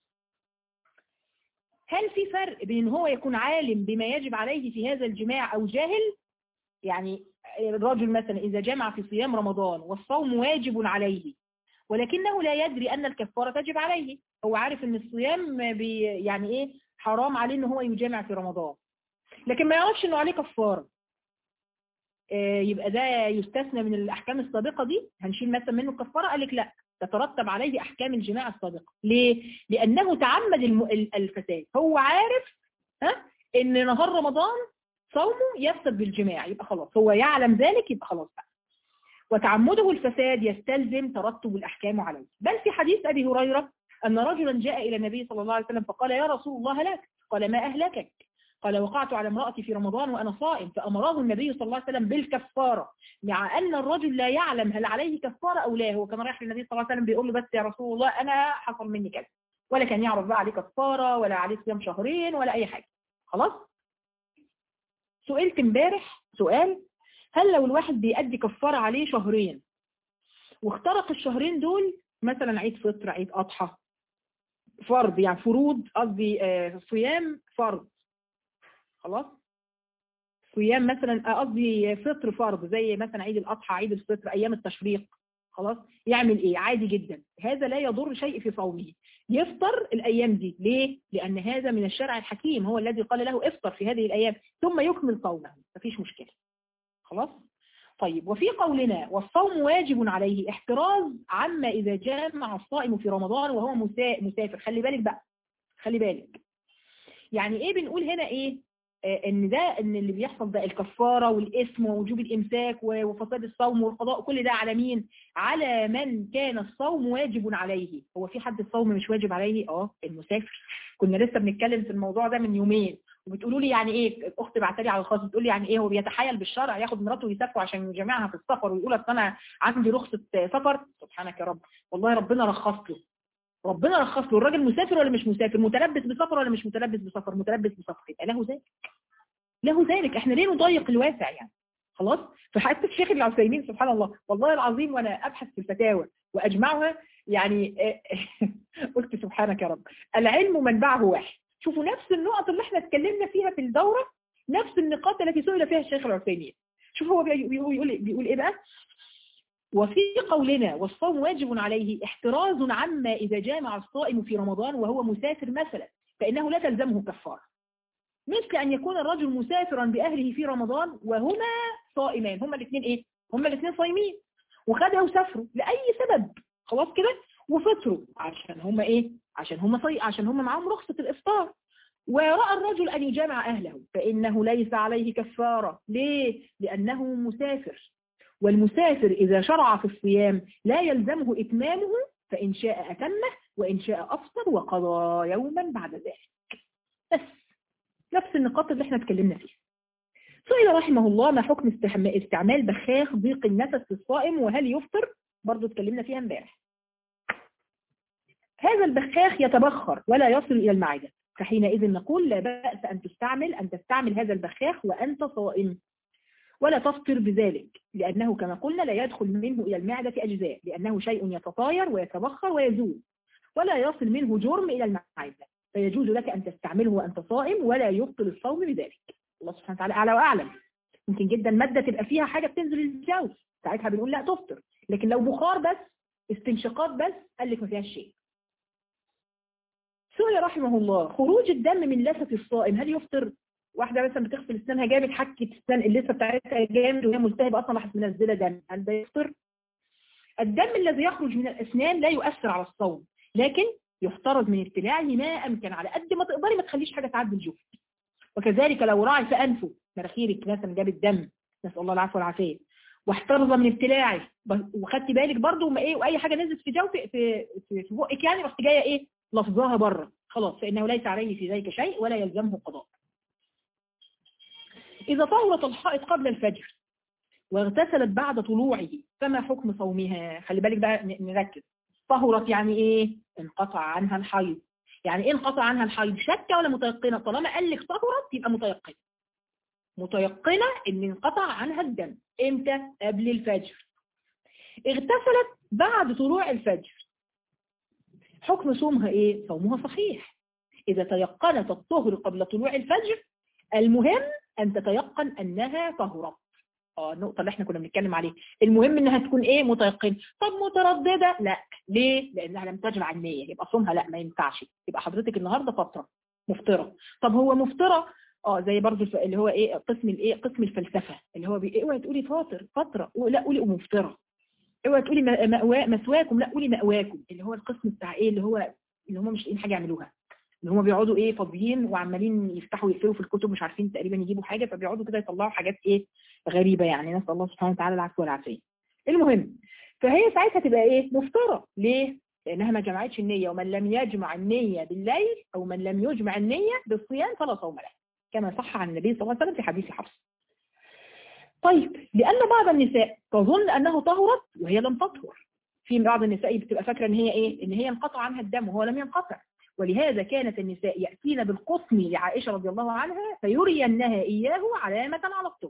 هل في فرق بين هو يكون عالم بما يجب عليه في هذا الجماع أو جاهل يعني الرجل مثلا إذا جمع في صيام رمضان والصوم واجب عليه ولكنه لا يدري أن الكفارة تجب عليه هو عارف أن الصيام بي يعني إيه حرام عليه أنه هو يجامع في رمضان لكن ما يعرفش أنه عليه كفارة يبقى ده يستثنى من الأحكام السابقة دي هنشيل مثلا منه الكفارة قال لك لا تترتب عليه أحكام الجماع السابقة ليه؟ لأنه تعمد الفساد هو عارف ها إن نهار رمضان صومه يفسد بالجماع يبقى خلاص هو يعلم ذلك يبقى خلاص بقى وتعمده الفساد يستلزم ترتب الأحكام عليه بل في حديث أبي هريرة أن رجلا جاء إلى النبي صلى الله عليه وسلم فقال يا رسول الله هلك قال ما أهلكك قال وقعت على امرأتي في رمضان وأنا صائم فأمره النبي صلى الله عليه وسلم بالكفارة مع أن الرجل لا يعلم هل عليه كفارة أو لا هو كان رايح للنبي صلى الله عليه وسلم بيقول له بس يا رسول الله أنا حصل مني كذا ولا كان يعرف بقى عليه كفارة ولا عليه صيام شهرين ولا أي حاجة خلاص سئلت امبارح سؤال هل لو الواحد بيأدي كفارة عليه شهرين واخترق الشهرين دول مثلا عيد فطر عيد أضحى فرض يعني فروض قصدي صيام فرض خلاص صيام مثلا قصدي فطر فرض زي مثلا عيد الأضحى عيد الفطر أيام التشريق خلاص يعمل ايه عادي جدا هذا لا يضر شيء في صومه يفطر الايام دي ليه لان هذا من الشرع الحكيم هو الذي قال له افطر في هذه الايام ثم يكمل صومه مفيش مشكله خلاص طيب وفي قولنا والصوم واجب عليه احتراز عما اذا جامع الصائم في رمضان وهو مسافر خلي بالك بقى خلي بالك يعني ايه بنقول هنا ايه ان ده ان اللي بيحصل ده الكفارة والاسم ووجوب الامساك وفساد الصوم والقضاء كل ده على مين على من كان الصوم واجب عليه هو في حد الصوم مش واجب عليه اه المسافر كنا لسه بنتكلم في الموضوع ده من يومين وبتقولوا لي يعني ايه الاخت بعت لي على الخاص بتقول لي يعني ايه هو بيتحايل بالشرع ياخد مراته ويسافر عشان يجمعها في السفر ويقول اصل انا عندي رخصه سفر سبحانك يا رب والله ربنا رخص له ربنا رخص له الراجل مسافر ولا مش مسافر متلبس بسفر ولا مش متلبس بسفر متلبس بسفر يبقى له ذلك له ذلك احنا ليه نضيق الواسع يعني خلاص فحتى الشيخ العثيمين سبحان الله والله العظيم وانا ابحث في الفتاوى واجمعها يعني قلت سبحانك يا رب العلم منبعه واحد شوفوا نفس النقط اللي احنا اتكلمنا فيها في الدورة نفس النقاط التي سئل فيها الشيخ العثيمين شوفوا هو بيقول, بيقول ايه بقى وفي قولنا والصوم واجب عليه احتراز عما إذا جامع الصائم في رمضان وهو مسافر مثلا فإنه لا تلزمه كفارة مثل أن يكون الرجل مسافرا بأهله في رمضان وهما صائمان هما الاثنين إيه؟ هما الاثنين صايمين وخدوا وسافروا لأي سبب خلاص كده وفطروا عشان هما إيه؟ عشان هما صي... عشان هما معاهم رخصة الإفطار ورأى الرجل أن يجامع أهله فإنه ليس عليه كفارة ليه؟ لأنه مسافر والمسافر إذا شرع في الصيام لا يلزمه إتمامه فإن شاء أتمه وإن شاء أفطر وقضى يوما بعد ذلك بس نفس النقاط اللي احنا اتكلمنا فيها سئل رحمه الله ما حكم استعمال بخاخ ضيق النفس للصائم وهل يفطر برضو اتكلمنا فيها امبارح هذا البخاخ يتبخر ولا يصل إلى المعدة فحينئذ نقول لا بأس أن تستعمل أن تستعمل هذا البخاخ وأنت صائم ولا تفطر بذلك لأنه كما قلنا لا يدخل منه إلى المعدة أجزاء لأنه شيء يتطاير ويتبخر ويزول ولا يصل منه جرم إلى المعدة فيجوز لك أن تستعمله وأنت صائم ولا يبطل الصوم بذلك الله سبحانه وتعالى أعلى وأعلم ممكن جدا مادة تبقى فيها حاجة بتنزل الجو ساعتها بنقول لا تفطر لكن لو بخار بس استنشاقات بس قال لك ما فيهاش شيء سئل رحمه الله خروج الدم من لثة الصائم هل يفطر واحدة مثلا بتغسل اسنانها جامد حكت السن اللثة بتاعتها جامد وهي ملتهبة اصلا راحت منزلة دم هل ده يفطر الدم الذي يخرج من الاسنان لا يؤثر على الصوم لكن يفترض من ابتلاعه ما امكن على قد ما تقدري ما تخليش حاجة تعدي الجوف وكذلك لو راعي في انفه مناخيرك مثلا جاب الدم نسال الله العفو والعافيه واحترز من ابتلاعه وخدتي بالك برضه ما ايه واي حاجه نزلت في جو في في, في, في بقك يعني رحت جايه ايه لفظها بره خلاص فانه ليس عليه في ذلك شيء ولا يلزمه قضاء إذا طهرت الحائط قبل الفجر واغتسلت بعد طلوعه فما حكم صومها خلي بالك بقى نركز طهرت يعني ايه انقطع عنها الحيض يعني ايه انقطع عنها الحيض شكة ولا متيقنة طالما قال لك طهرت يبقى متيقنة متيقنة ان انقطع عنها الدم امتى قبل الفجر اغتسلت بعد طلوع الفجر حكم صومها ايه صومها صحيح اذا تيقنت الطهر قبل طلوع الفجر المهم أن تتيقن أنها طهرت اه النقطة اللي احنا كنا بنتكلم عليها المهم انها تكون ايه متيقنة طب مترددة لا ليه لانها لم تجمع النية يبقى صومها لا ما ينفعش يبقى حضرتك النهاردة فترة مفطرة طب هو مفطرة اه زي برضو الف- اللي هو ايه قسم الايه قسم الفلسفه اللي هو بي- اوعي تقولي فاطر فتره لا قولي مفترى اوعي تقولي م- مأوا مسواكم لا قولي مأواكم اللي هو القسم بتاع ايه اللي هو اللي هم مش لاقيين حاجه يعملوها اللي هم بيقعدوا ايه فاضيين وعمالين يفتحوا يقفلوا في الكتب مش عارفين تقريبا يجيبوا حاجه فبيقعدوا كده يطلعوا حاجات ايه غريبه يعني نسال الله سبحانه وتعالى العفو والعافيه المهم فهي ساعتها تبقى ايه مفترى ليه لانها ما جمعتش النيه ومن لم يجمع النيه بالليل او من لم يجمع النيه بالصيام فلا صوم له كما صح عن النبي صلى الله عليه وسلم في حديث حفص طيب لان بعض النساء تظن انه طهرت وهي لم تطهر في بعض النساء بتبقى فاكره ان هي ايه ان هي انقطع عنها الدم وهو لم ينقطع ولهذا كانت النساء ياتين بالقسم لعائشه رضي الله عنها فيرينها اياه علامه على الطهر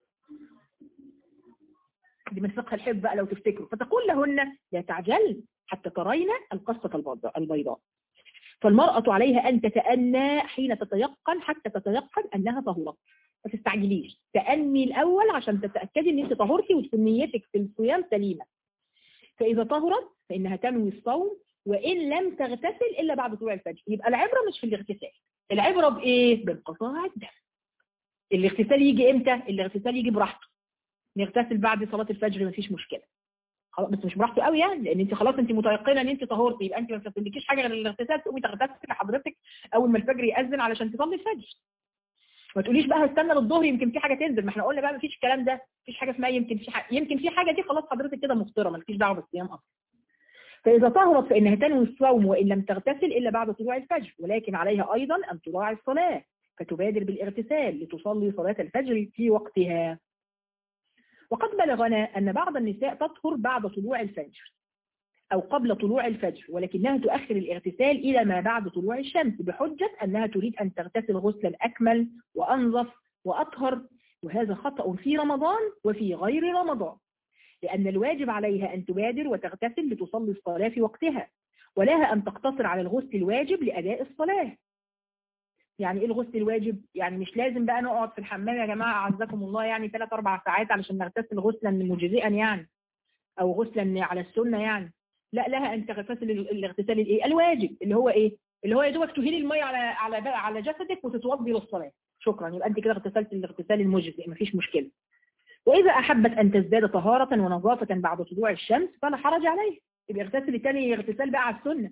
دي من فقه الحب بقى لو تفتكروا فتقول لهن لا تعجل حتى ترين القصة البيضاء- البيضاء فالمرأة عليها أن تتأنى حين تتيقن حتى تتيقن أنها طهورت ما تستعجليش تأني الأول عشان تتأكدي أن أنت طهورتي وتكون نيتك في الصيام سليمة فإذا طهرت فإنها تنوي الصوم وإن لم تغتسل إلا بعد طلوع الفجر يبقى العبرة مش في الاغتسال العبرة بإيه؟ بانقطاع الدم الاغتسال يجي إمتى؟ الاغتسال يجي براحته نغتسل بعد صلاة الفجر مفيش مشكلة خلاص بس مش براحته قوي يعني لان انت خلاص انت متيقنه ان انت طهورتي يبقى انت ما بتملكيش حاجه غير الاغتسال تقومي تغتسلي حضرتك اول ما الفجر ياذن علشان تصلي الفجر ما تقوليش بقى هستنى للظهر يمكن في حاجه تنزل ما احنا قلنا بقى مفيش الكلام ده مفيش حاجه اسمها يمكن في حاجه يمكن في حاجه دي خلاص حضرتك كده مفطره مالكيش دعوه بالصيام اصلا فاذا طهرت فانها تنوي الصوم وان لم تغتسل الا بعد طلوع الفجر ولكن عليها ايضا ان تراعي الصلاه فتبادر بالاغتسال لتصلي صلاه الفجر في وقتها وقد بلغنا أن بعض النساء تطهر بعد طلوع الفجر أو قبل طلوع الفجر ولكنها تؤخر الاغتسال إلى ما بعد طلوع الشمس بحجة أنها تريد أن تغتسل غسلا أكمل وأنظف وأطهر وهذا خطأ في رمضان وفي غير رمضان لأن الواجب عليها أن تبادر وتغتسل لتصلي الصلاة في وقتها ولها أن تقتصر على الغسل الواجب لأداء الصلاة يعني ايه الغسل الواجب يعني مش لازم بقى نقعد في الحمام يا جماعه اعزكم الله يعني 3 4 ساعات علشان نغتسل غسلا مجزئا يعني او غسلا على السنه يعني لا لها ان تغتسل الاغتسال الايه الواجب اللي هو ايه اللي هو يا دوبك تهيلي الميه على على على جسدك وتتوضي للصلاه شكرا يبقى انت كده اغتسلت الاغتسال المجزئ مفيش مشكله واذا احبت ان تزداد طهاره ونظافه بعد طلوع الشمس فلا حرج عليه يبقى اغتسل تاني اغتسال بقى على السنه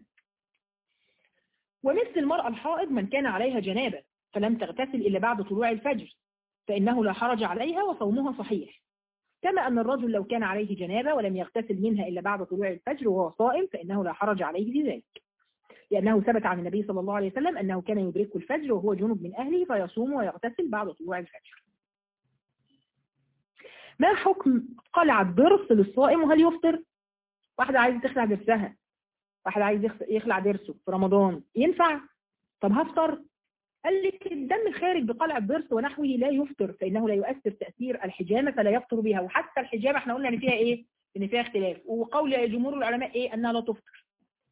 ومثل المرأة الحائض من كان عليها جنابة فلم تغتسل إلا بعد طلوع الفجر فإنه لا حرج عليها وصومها صحيح كما أن الرجل لو كان عليه جنابة ولم يغتسل منها إلا بعد طلوع الفجر وهو صائم فإنه لا حرج عليه في ذلك لأنه ثبت عن النبي صلى الله عليه وسلم أنه كان يدركه الفجر وهو جنب من أهله فيصوم ويغتسل بعد طلوع الفجر ما حكم قلع الضرس للصائم وهل يفطر؟ واحدة عايزة تخلع ضرسها واحد عايز يخلع ضرسه في رمضان ينفع طب هفطر قال لك الدم الخارج بقلع الضرس ونحوه لا يفطر فإنه لا يؤثر تأثير الحجامة فلا يفطر بها وحتى الحجامة احنا قلنا ان فيها ايه ان فيها اختلاف وقول جمهور العلماء ايه انها لا تفطر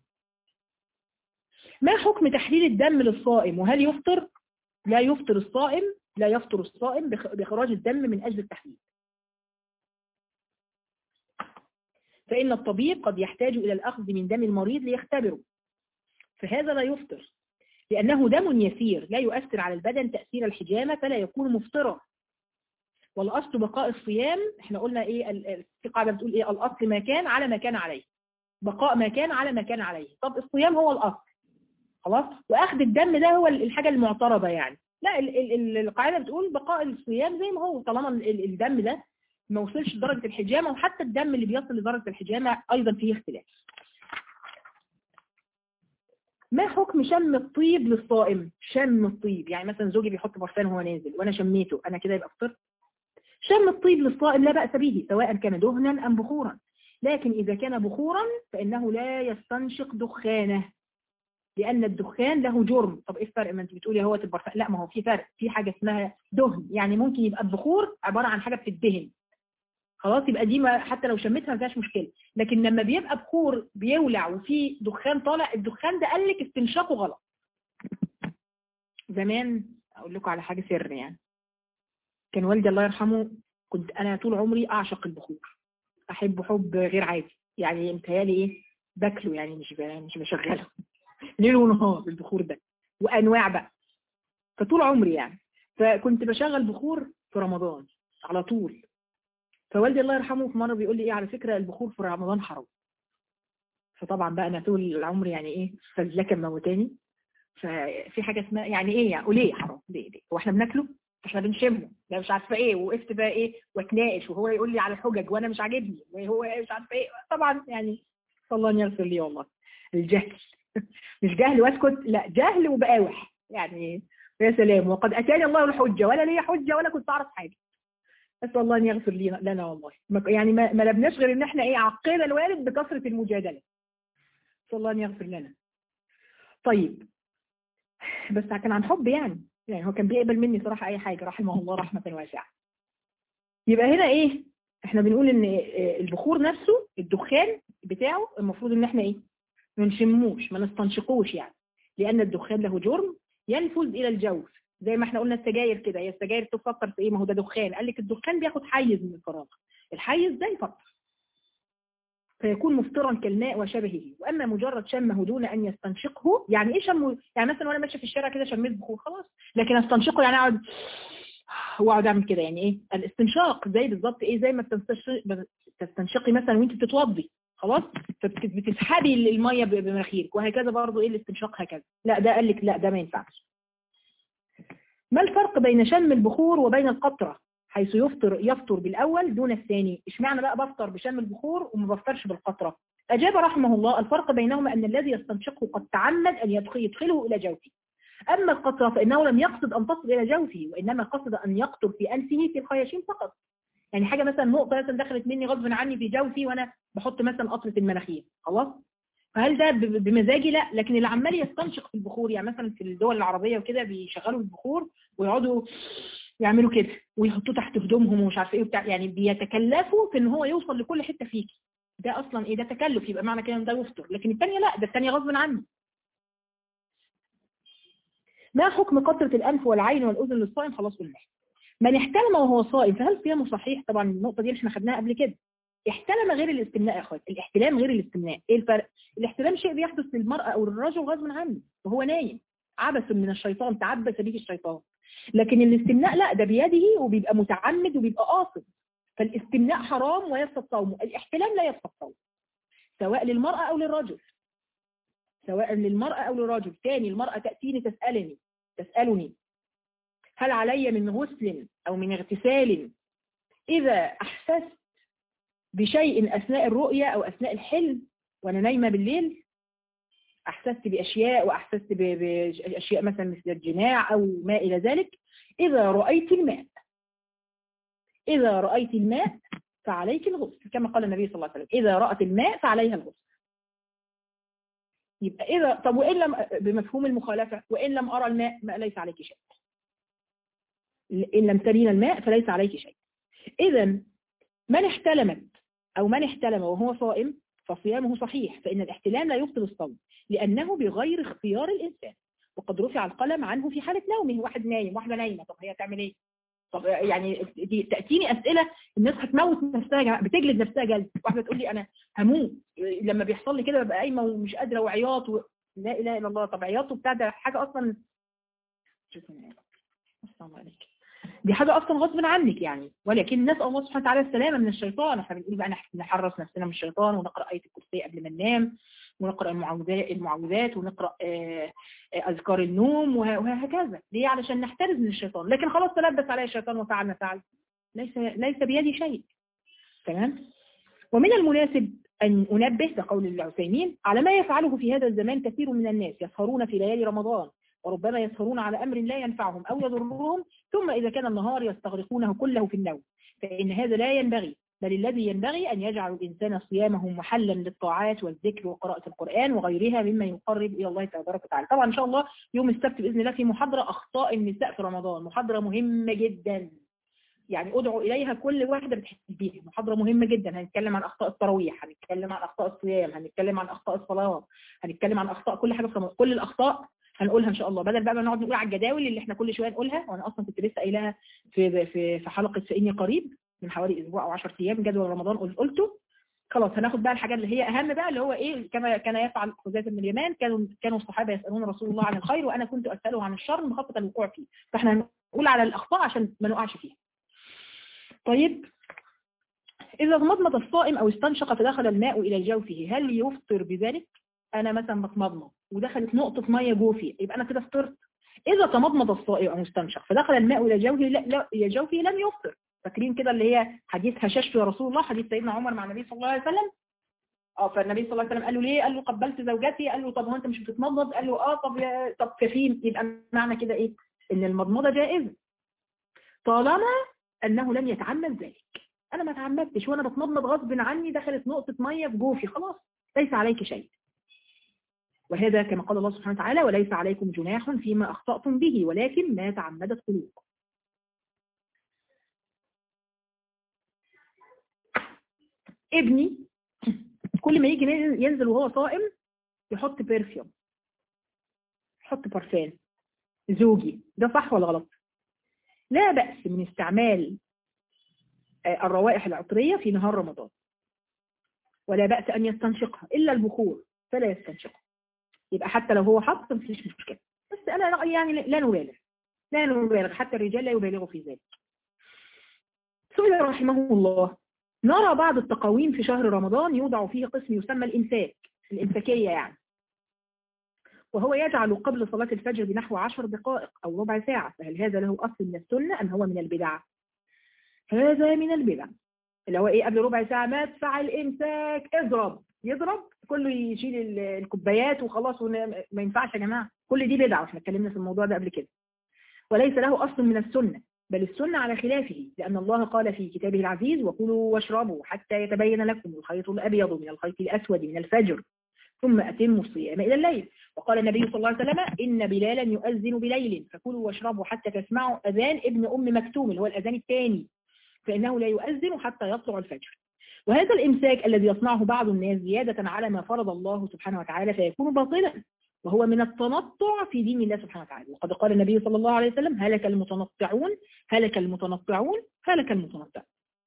ما حكم تحليل الدم للصائم وهل يفطر لا يفطر الصائم لا يفطر الصائم بإخراج الدم من أجل التحليل فإن الطبيب قد يحتاج إلى الأخذ من دم المريض ليختبره فهذا لا يفطر لأنه دم يسير لا يؤثر على البدن تأثير الحجامة فلا يكون مفطرا والأصل بقاء الصيام احنا قلنا ايه في قاعدة بتقول ايه الأصل ما كان على ما كان عليه بقاء ما كان على ما كان عليه طب الصيام هو الأصل خلاص وأخذ الدم ده هو الحاجة المعترضة يعني لا القاعدة بتقول بقاء الصيام زي ما هو طالما الدم ده ما وصلش لدرجة الحجامة وحتى الدم اللي بيصل لدرجة الحجامة أيضا فيه اختلاف ما حكم شم الطيب للصائم شم الطيب يعني مثلا زوجي بيحط برفان وهو نازل وانا شميته انا كده يبقى فطرت شم الطيب للصائم لا بأس به سواء كان دهنا ام بخورا لكن اذا كان بخورا فانه لا يستنشق دخانه لان الدخان له جرم طب ايه الفرق ما انت بتقولي هو البرفان لا ما هو في فرق في حاجه اسمها دهن يعني ممكن يبقى البخور عباره عن حاجه بتدهن خلاص يبقى دي ما حتى لو شميتها ما فيهاش مشكله لكن لما بيبقى بخور بيولع وفي دخان طالع الدخان ده قال لك استنشاقه غلط زمان اقول لكم على حاجه سر يعني كان والدي الله يرحمه كنت انا طول عمري اعشق البخور احب حب غير عادي يعني متهيالي ايه باكله يعني مش مش بشغله ليل ونهار البخور ده وانواع بقى فطول عمري يعني فكنت بشغل بخور في رمضان على طول فوالدي الله يرحمه في مرة بيقول لي ايه على فكرة البخور في رمضان حرام فطبعا بقى انا طول العمر يعني ايه فزلكه موتاني ففي حاجه اسمها يعني ايه يعني وليه حرام ليه ليه هو احنا بناكله احنا بنشمه ده مش عارفه ايه وقفت بقى ايه واتناقش وهو يقول لي على الحجج وانا مش عاجبني وهو مش عارفه ايه طبعا يعني صلى الله يغفر لي والله الجهل مش جهل واسكت لا جهل وبقاوح يعني يا سلام وقد اتاني الله الحجه ولا لي حجه ولا كنت اعرف حاجه اسال الله ان يغفر لي لنا والله يعني ما لبناش غير ان احنا ايه عقينا الوالد بكثره المجادله اسال الله ان يغفر لنا طيب بس كان عن حب يعني يعني هو كان بيقبل مني صراحة أي حاجة رحمه الله رحمة واسعة يبقى هنا إيه إحنا بنقول إن البخور نفسه الدخان بتاعه المفروض إن إحنا إيه ما نشموش ما نستنشقوش يعني لأن الدخان له جرم ينفذ إلى الجوف زي ما احنا قلنا السجاير كده هي السجاير تفكر في ايه ما هو ده دخان قال لك الدخان بياخد حيز من الفراغ الحيز ده يفكر فيكون مفطرا كالماء وشبهه واما مجرد شمه دون ان يستنشقه يعني ايه شمه يعني مثلا وانا ماشيه في الشارع كده شميت بخور خلاص لكن استنشقه يعني اقعد واقعد اعمل كده يعني ايه الاستنشاق زي بالظبط ايه زي ما تستنشقي مثلا وانت بتتوضي خلاص فبتسحبي الميه بمناخيرك وهكذا برضه ايه الاستنشاق هكذا لا ده قال لك لا ده ما ينفعش ما الفرق بين شم البخور وبين القطره حيث يفطر يفطر بالأول دون الثاني اشمعنى بقى بفطر بشم البخور وما بفطرش بالقطرة أجاب رحمه الله الفرق بينهما أن الذي يستنشقه قد تعمد أن يدخله إلى جوفه أما القطرة فإنه لم يقصد أن تصل إلى جوفه وإنما قصد أن يقطر في أنفه في الخياشيم فقط يعني حاجة مثلا نقطة مثلا دخلت مني غصب عني في جوفي وأنا بحط مثلا قطرة المناخير خلاص فهل ده بمزاجي لا لكن اللي عمال يستنشق في البخور يعني مثلا في الدول العربية وكده بيشغلوا البخور ويقعدوا يعملوا كده ويحطوه تحت هدومهم ومش عارف ايه وبتاع يعني بيتكلفوا في ان هو يوصل لكل حته فيكي ده اصلا ايه ده تكلف يبقى معنى كده ان ده يفطر لكن الثانيه لا ده الثانيه غصب عني ما حكم قطرة الأنف والعين والأذن للصائم خلاص قلنا من احتلم وهو صائم فهل صيامه صحيح طبعا النقطة دي احنا خدناها قبل كده احتلم غير الاستمناء يا اخوات الاحتلام غير الاستمناء ايه الفرق الاحتلام شيء بيحدث للمرأة او للرجل غصب عنه وهو نايم عبث من الشيطان تعبث به الشيطان لكن الاستمناء لا ده بيده وبيبقى متعمد وبيبقى قاصد فالاستمناء حرام ويفسد صومه الاحتلام لا يفسد صومه سواء للمرأة أو للرجل سواء للمرأة أو للرجل ثاني المرأة تأتيني تسألني تسألني هل علي من غسل أو من اغتسال إذا أحسست بشيء أثناء الرؤية أو أثناء الحلم وأنا نايمة بالليل أحسست بأشياء وأحسست بأشياء مثلا مثل الجماع أو ما إلى ذلك إذا رأيت الماء إذا رأيت الماء فعليك الغسل كما قال النبي صلى الله عليه وسلم إذا رأت الماء فعليها الغسل يبقى إذا طب وإن لم بمفهوم المخالفة وإن لم أرى الماء ما ليس عليك شيء إن لم ترين الماء فليس عليك شيء إذا من احتلمت أو من احتلم وهو صائم فصيامه صحيح فإن الاحتلام لا يبطل الصوم لأنه بغير اختيار الإنسان وقد رفع القلم عنه في حالة نومه واحد نايم واحدة نايمة طب هي تعمل ايه طب يعني دي تأتيني أسئلة الناس هتموت نفسها بتجلد نفسها جلد واحدة تقول لي أنا هموت لما بيحصل لي كده ببقى قايمة ومش قادرة وعياط و... لا إله إلا الله طب عياط وبتاع ده حاجة أصلا السلام عليكم دي حاجة أصلا غصب عنك يعني ولكن نسأل الله سبحانه وتعالى السلامة من الشيطان احنا بنقول بقى نحرص نفسنا من الشيطان ونقرأ آية الكرسي قبل ما ننام ونقرأ المعوذات المعوذات ونقرأ أذكار النوم وهكذا ليه علشان نحترز من الشيطان لكن خلاص تلبس عليه الشيطان وفعل ما فعل ليس ليس بيدي شيء تمام ومن المناسب أن أنبه بقول العثيمين على ما يفعله في هذا الزمان كثير من الناس يسهرون في ليالي رمضان وربما يسهرون على أمر لا ينفعهم أو يضرهم ثم إذا كان النهار يستغرقونه كله في النوم فإن هذا لا ينبغي بل الذي ينبغي أن يجعل الإنسان صيامه محلا للطاعات والذكر وقراءة القرآن وغيرها مما يقرب إلى الله تبارك وتعالى طبعا إن شاء الله يوم السبت بإذن الله في محاضرة أخطاء النساء في رمضان محاضرة مهمة جدا يعني ادعوا إليها كل واحدة بتحس بيها محاضرة مهمة جدا هنتكلم عن أخطاء التراويح هنتكلم عن أخطاء الصيام هنتكلم عن أخطاء الصلاة هنتكلم عن أخطاء كل حاجة في رمضان كل الأخطاء هنقولها ان شاء الله بدل بقى ما نقعد نقول على الجداول اللي احنا كل شويه نقولها وانا اصلا كنت لسه قايلها في في في حلقه فاني قريب من حوالي اسبوع او 10 ايام جدول رمضان قلته خلاص هناخد بقى الحاجات اللي هي اهم بقى اللي هو ايه كما كان يفعل حذيفه بن اليمان كانوا كانوا الصحابه يسالون رسول الله عن الخير وانا كنت اساله عن الشر مخافه الوقوع فيه فاحنا هنقول على الاخطاء عشان ما نقعش فيها طيب اذا تمضمض الصائم او استنشق فدخل الماء الى جوفه هل يفطر بذلك انا مثلا بتمضمض ودخلت نقطه ميه جوفي يبقى انا كده فطرت اذا تمضمض الصائم او استنشق فدخل الماء الى جوفه لا, لا الى جوفه لم يفطر فاكرين كده اللي هي حديث هششت يا رسول الله حديث سيدنا عمر مع النبي صلى الله عليه وسلم اه فالنبي صلى الله عليه وسلم قال له ليه قال له قبلت زوجتي قال له طب هو انت مش بتتمضمض قال له اه طب طب كفين يبقى معنى كده ايه ان المضمضه جائزه طالما انه لم يتعمد ذلك انا ما تعمدتش وانا بتمضمض غصب عني دخلت نقطه ميه في جوفي خلاص ليس عليك شيء وهذا كما قال الله سبحانه وتعالى وليس عليكم جناح فيما اخطاتم به ولكن ما تعمدت قلوبكم ابني كل ما يجي ينزل وهو صائم يحط بيرفيوم يحط برفان زوجي ده صح ولا غلط لا بأس من استعمال الروائح العطرية في نهار رمضان ولا بأس أن يستنشقها إلا البخور فلا يستنشقها يبقى حتى لو هو حط مفيش مشكلة بس أنا يعني لا نبالغ لا نبالغ حتى الرجال لا يبالغوا في ذلك سئل رحمه الله نرى بعض التقاويم في شهر رمضان يوضع فيه قسم يسمى الإمساك الإمساكية يعني وهو يجعل قبل صلاة الفجر بنحو عشر دقائق أو ربع ساعة فهل هذا له أصل من السنة أم هو من البدع هذا من البدع اللي هو إيه قبل ربع ساعة ما تفعل الإمساك اضرب يضرب كله يشيل الكوبايات وخلاص ما ينفعش يا جماعة كل دي بدعة واحنا اتكلمنا في الموضوع ده قبل كده وليس له أصل من السنة بل السنة على خلافه لأن الله قال في كتابه العزيز وكلوا واشربوا حتى يتبين لكم الخيط الأبيض من الخيط الأسود من الفجر ثم أتموا الصيام إلى الليل وقال النبي صلى الله عليه وسلم إن بلالا يؤذن بليل فكلوا واشربوا حتى تسمعوا أذان ابن أم مكتوم اللي هو الأذان الثاني فإنه لا يؤذن حتى يطلع الفجر وهذا الإمساك الذي يصنعه بعض الناس زيادة على ما فرض الله سبحانه وتعالى فيكون باطلا وهو من التنطع في دين الله سبحانه وتعالى وقد قال النبي صلى الله عليه وسلم هلك المتنطعون هلك المتنطعون هلك المتنطعون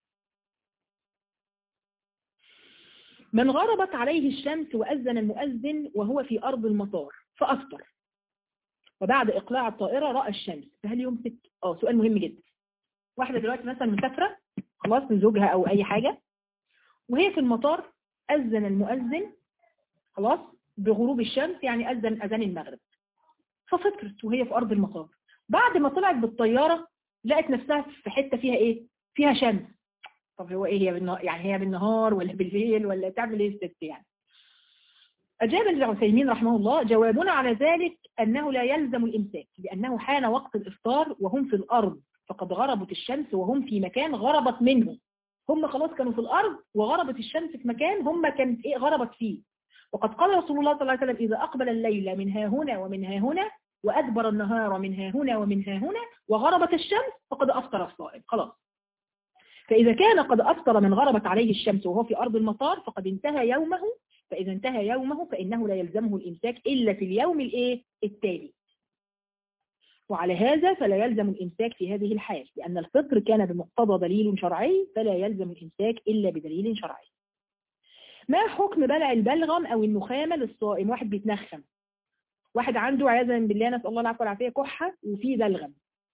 من غربت عليه الشمس وأذن المؤذن وهو في أرض المطار فأفطر وبعد إقلاع الطائرة رأى الشمس فهل يمسك؟ اه سؤال مهم جدا واحدة دلوقتي مثلا مسافرة خلاص من زوجها أو أي حاجة وهي في المطار أذن المؤذن خلاص بغروب الشمس يعني أذن أذان المغرب ففطرت وهي في أرض المطار بعد ما طلعت بالطيارة لقت نفسها في حتة فيها إيه؟ فيها شمس طب هو إيه هي بالنهار يعني هي بالنهار ولا بالليل ولا تعمل إيه الست يعني أجاب ابن عثيمين رحمه الله جوابنا على ذلك أنه لا يلزم الإمساك لأنه حان وقت الإفطار وهم في الأرض فقد غربت الشمس وهم في مكان غربت منه هم خلاص كانوا في الأرض وغربت الشمس في مكان هم كانت إيه غربت فيه وقد قال رسول الله صلى الله عليه وسلم إذا أقبل الليل من ها هنا ومن ها هنا وأدبر النهار من ها هنا ومن ها هنا وغربت الشمس فقد أفطر الصائم خلاص فإذا كان قد أفطر من غربت عليه الشمس وهو في أرض المطار فقد انتهى يومه فإذا انتهى يومه فإنه لا يلزمه الإمساك إلا في اليوم الإيه التالي وعلى هذا فلا يلزم الإمساك في هذه الحال لأن الفطر كان بمقتضى دليل شرعي فلا يلزم الإمساك إلا بدليل شرعي ما حكم بلع البلغم أو النخامة للصائم واحد بيتنخم واحد عنده عياذا بالله نسأل الله العفو والعافية كحة وفيه بلغم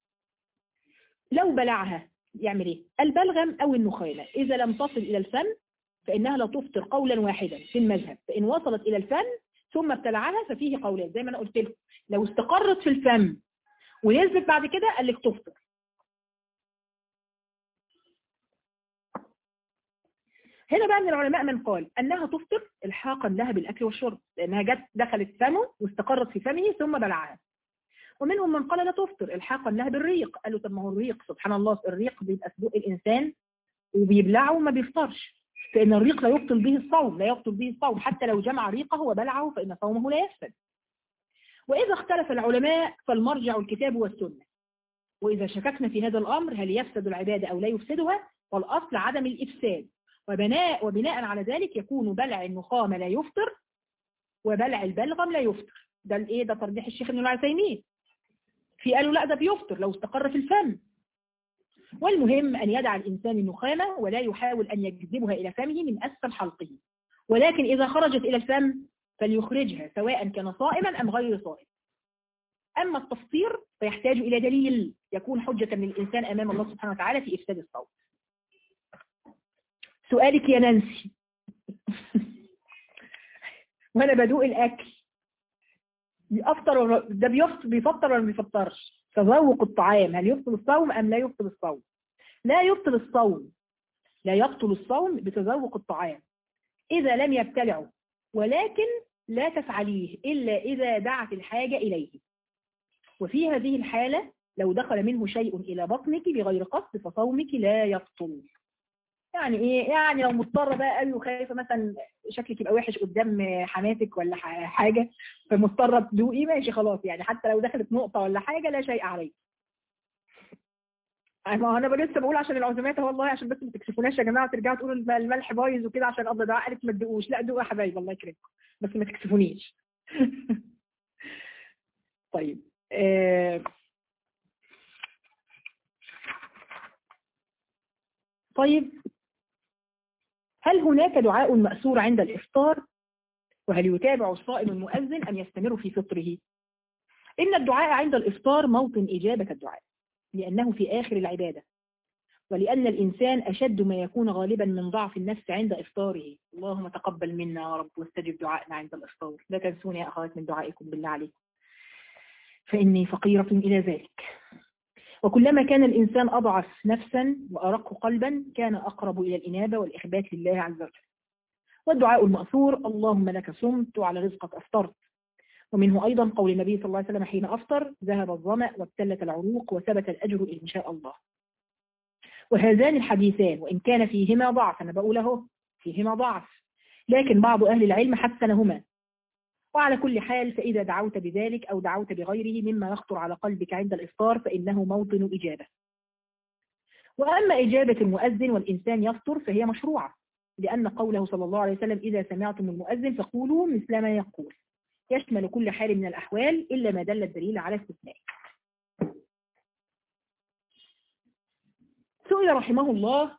لو بلعها يعمل ايه البلغم أو النخامة إذا لم تصل إلى الفم فإنها لا تفطر قولا واحدا في المذهب فإن وصلت إلى الفم ثم ابتلعها ففيه قولان زي ما أنا قلت لكم لو استقرت في الفم ونزلت بعد كده قال لك تفطر هنا بقى من العلماء من قال أنها تفطر الحاقا لها بالأكل والشرب لأنها جت دخلت فمه واستقرت في فمه ثم بلعها ومنهم من قال لا تفطر الحاقا لها بالريق قالوا طب ما هو الريق سبحان الله الريق بيبقى في بق الإنسان وبيبلعه وما بيفطرش فإن الريق لا يبطل به الصوم لا يبطل به الصوم حتى لو جمع ريقه وبلعه فإن صومه لا يفسد وإذا اختلف العلماء فالمرجع الكتاب والسنة وإذا شككنا في هذا الأمر هل يفسد العبادة أو لا يفسدها فالأصل عدم الإفساد وبناء, وبناء على ذلك يكون بلع النخامة لا يفطر وبلع البلغم لا يفطر ده الايه ده ترجيح الشيخ ابن العثيمين في قالوا لا ده بيفطر لو استقر في الفم والمهم أن يدع الإنسان النخامة ولا يحاول أن يجذبها إلى فمه من أسفل حلقه ولكن إذا خرجت إلى الفم فليخرجها سواء كان صائما أم غير صائم أما التفطير فيحتاج إلى دليل يكون حجة للإنسان أمام الله سبحانه وتعالى في إفساد الصوم سؤالك يا نانسي وأنا بدوق الأكل يفطر ولا ده بيفطر بيفطر ولا ما بيفطرش تذوق الطعام هل يبطل الصوم أم لا يبطل الصوم لا يبطل الصوم لا يبطل الصوم بتذوق الطعام إذا لم يبتلعه ولكن لا تفعليه إلا إذا دعت الحاجة إليه وفي هذه الحالة لو دخل منه شيء إلى بطنك بغير قصد فصومك لا يبطل يعني ايه يعني لو مضطره بقى قوي وخايفه مثلا شكلك يبقى وحش قدام حماتك ولا حاجه فمضطره تدوقي ماشي خلاص يعني حتى لو دخلت نقطه ولا حاجه لا شيء عليك ما انا لسه بقول عشان العزومات والله عشان بس ما تكسفوناش يا جماعه ترجعوا تقولوا الملح بايظ وكده عشان ابدا دعاء قالت ما تدوقوش لا دوقوا يا حبايبي الله يكرمكم بس ما تكسفونيش طيب آه طيب هل هناك دعاء مأثور عند الإفطار وهل يتابع الصائم المؤذن أم يستمر في فطره إن الدعاء عند الإفطار موطن إجابة الدعاء لأنه في آخر العبادة ولأن الإنسان أشد ما يكون غالبا من ضعف النفس عند إفطاره اللهم تقبل منا يا رب واستجب دعائنا عند الإفطار لا تنسوني يا أخوات من دعائكم بالله عليكم فإني فقيرة إلى ذلك وكلما كان الإنسان أضعف نفسا وأرق قلبا كان أقرب إلى الإنابة والإخبات لله عز وجل والدعاء المأثور اللهم لك صمت وعلى رزقك أفطرت ومنه أيضا قول النبي صلى الله عليه وسلم حين أفطر ذهب الظمأ وابتلت العروق وثبت الأجر إن شاء الله وهذان الحديثان وإن كان فيهما ضعف أنا بقول اهو فيهما ضعف لكن بعض أهل العلم حسنهما وعلى كل حال فإذا دعوت بذلك أو دعوت بغيره مما يخطر على قلبك عند الإفطار فإنه موطن إجابة وأما إجابة المؤذن والإنسان يفطر فهي مشروعة لأن قوله صلى الله عليه وسلم إذا سمعتم المؤذن فقولوا مثل ما يقول يشمل كل حال من الأحوال إلا ما دل الدليل على استثنائه سئل رحمه الله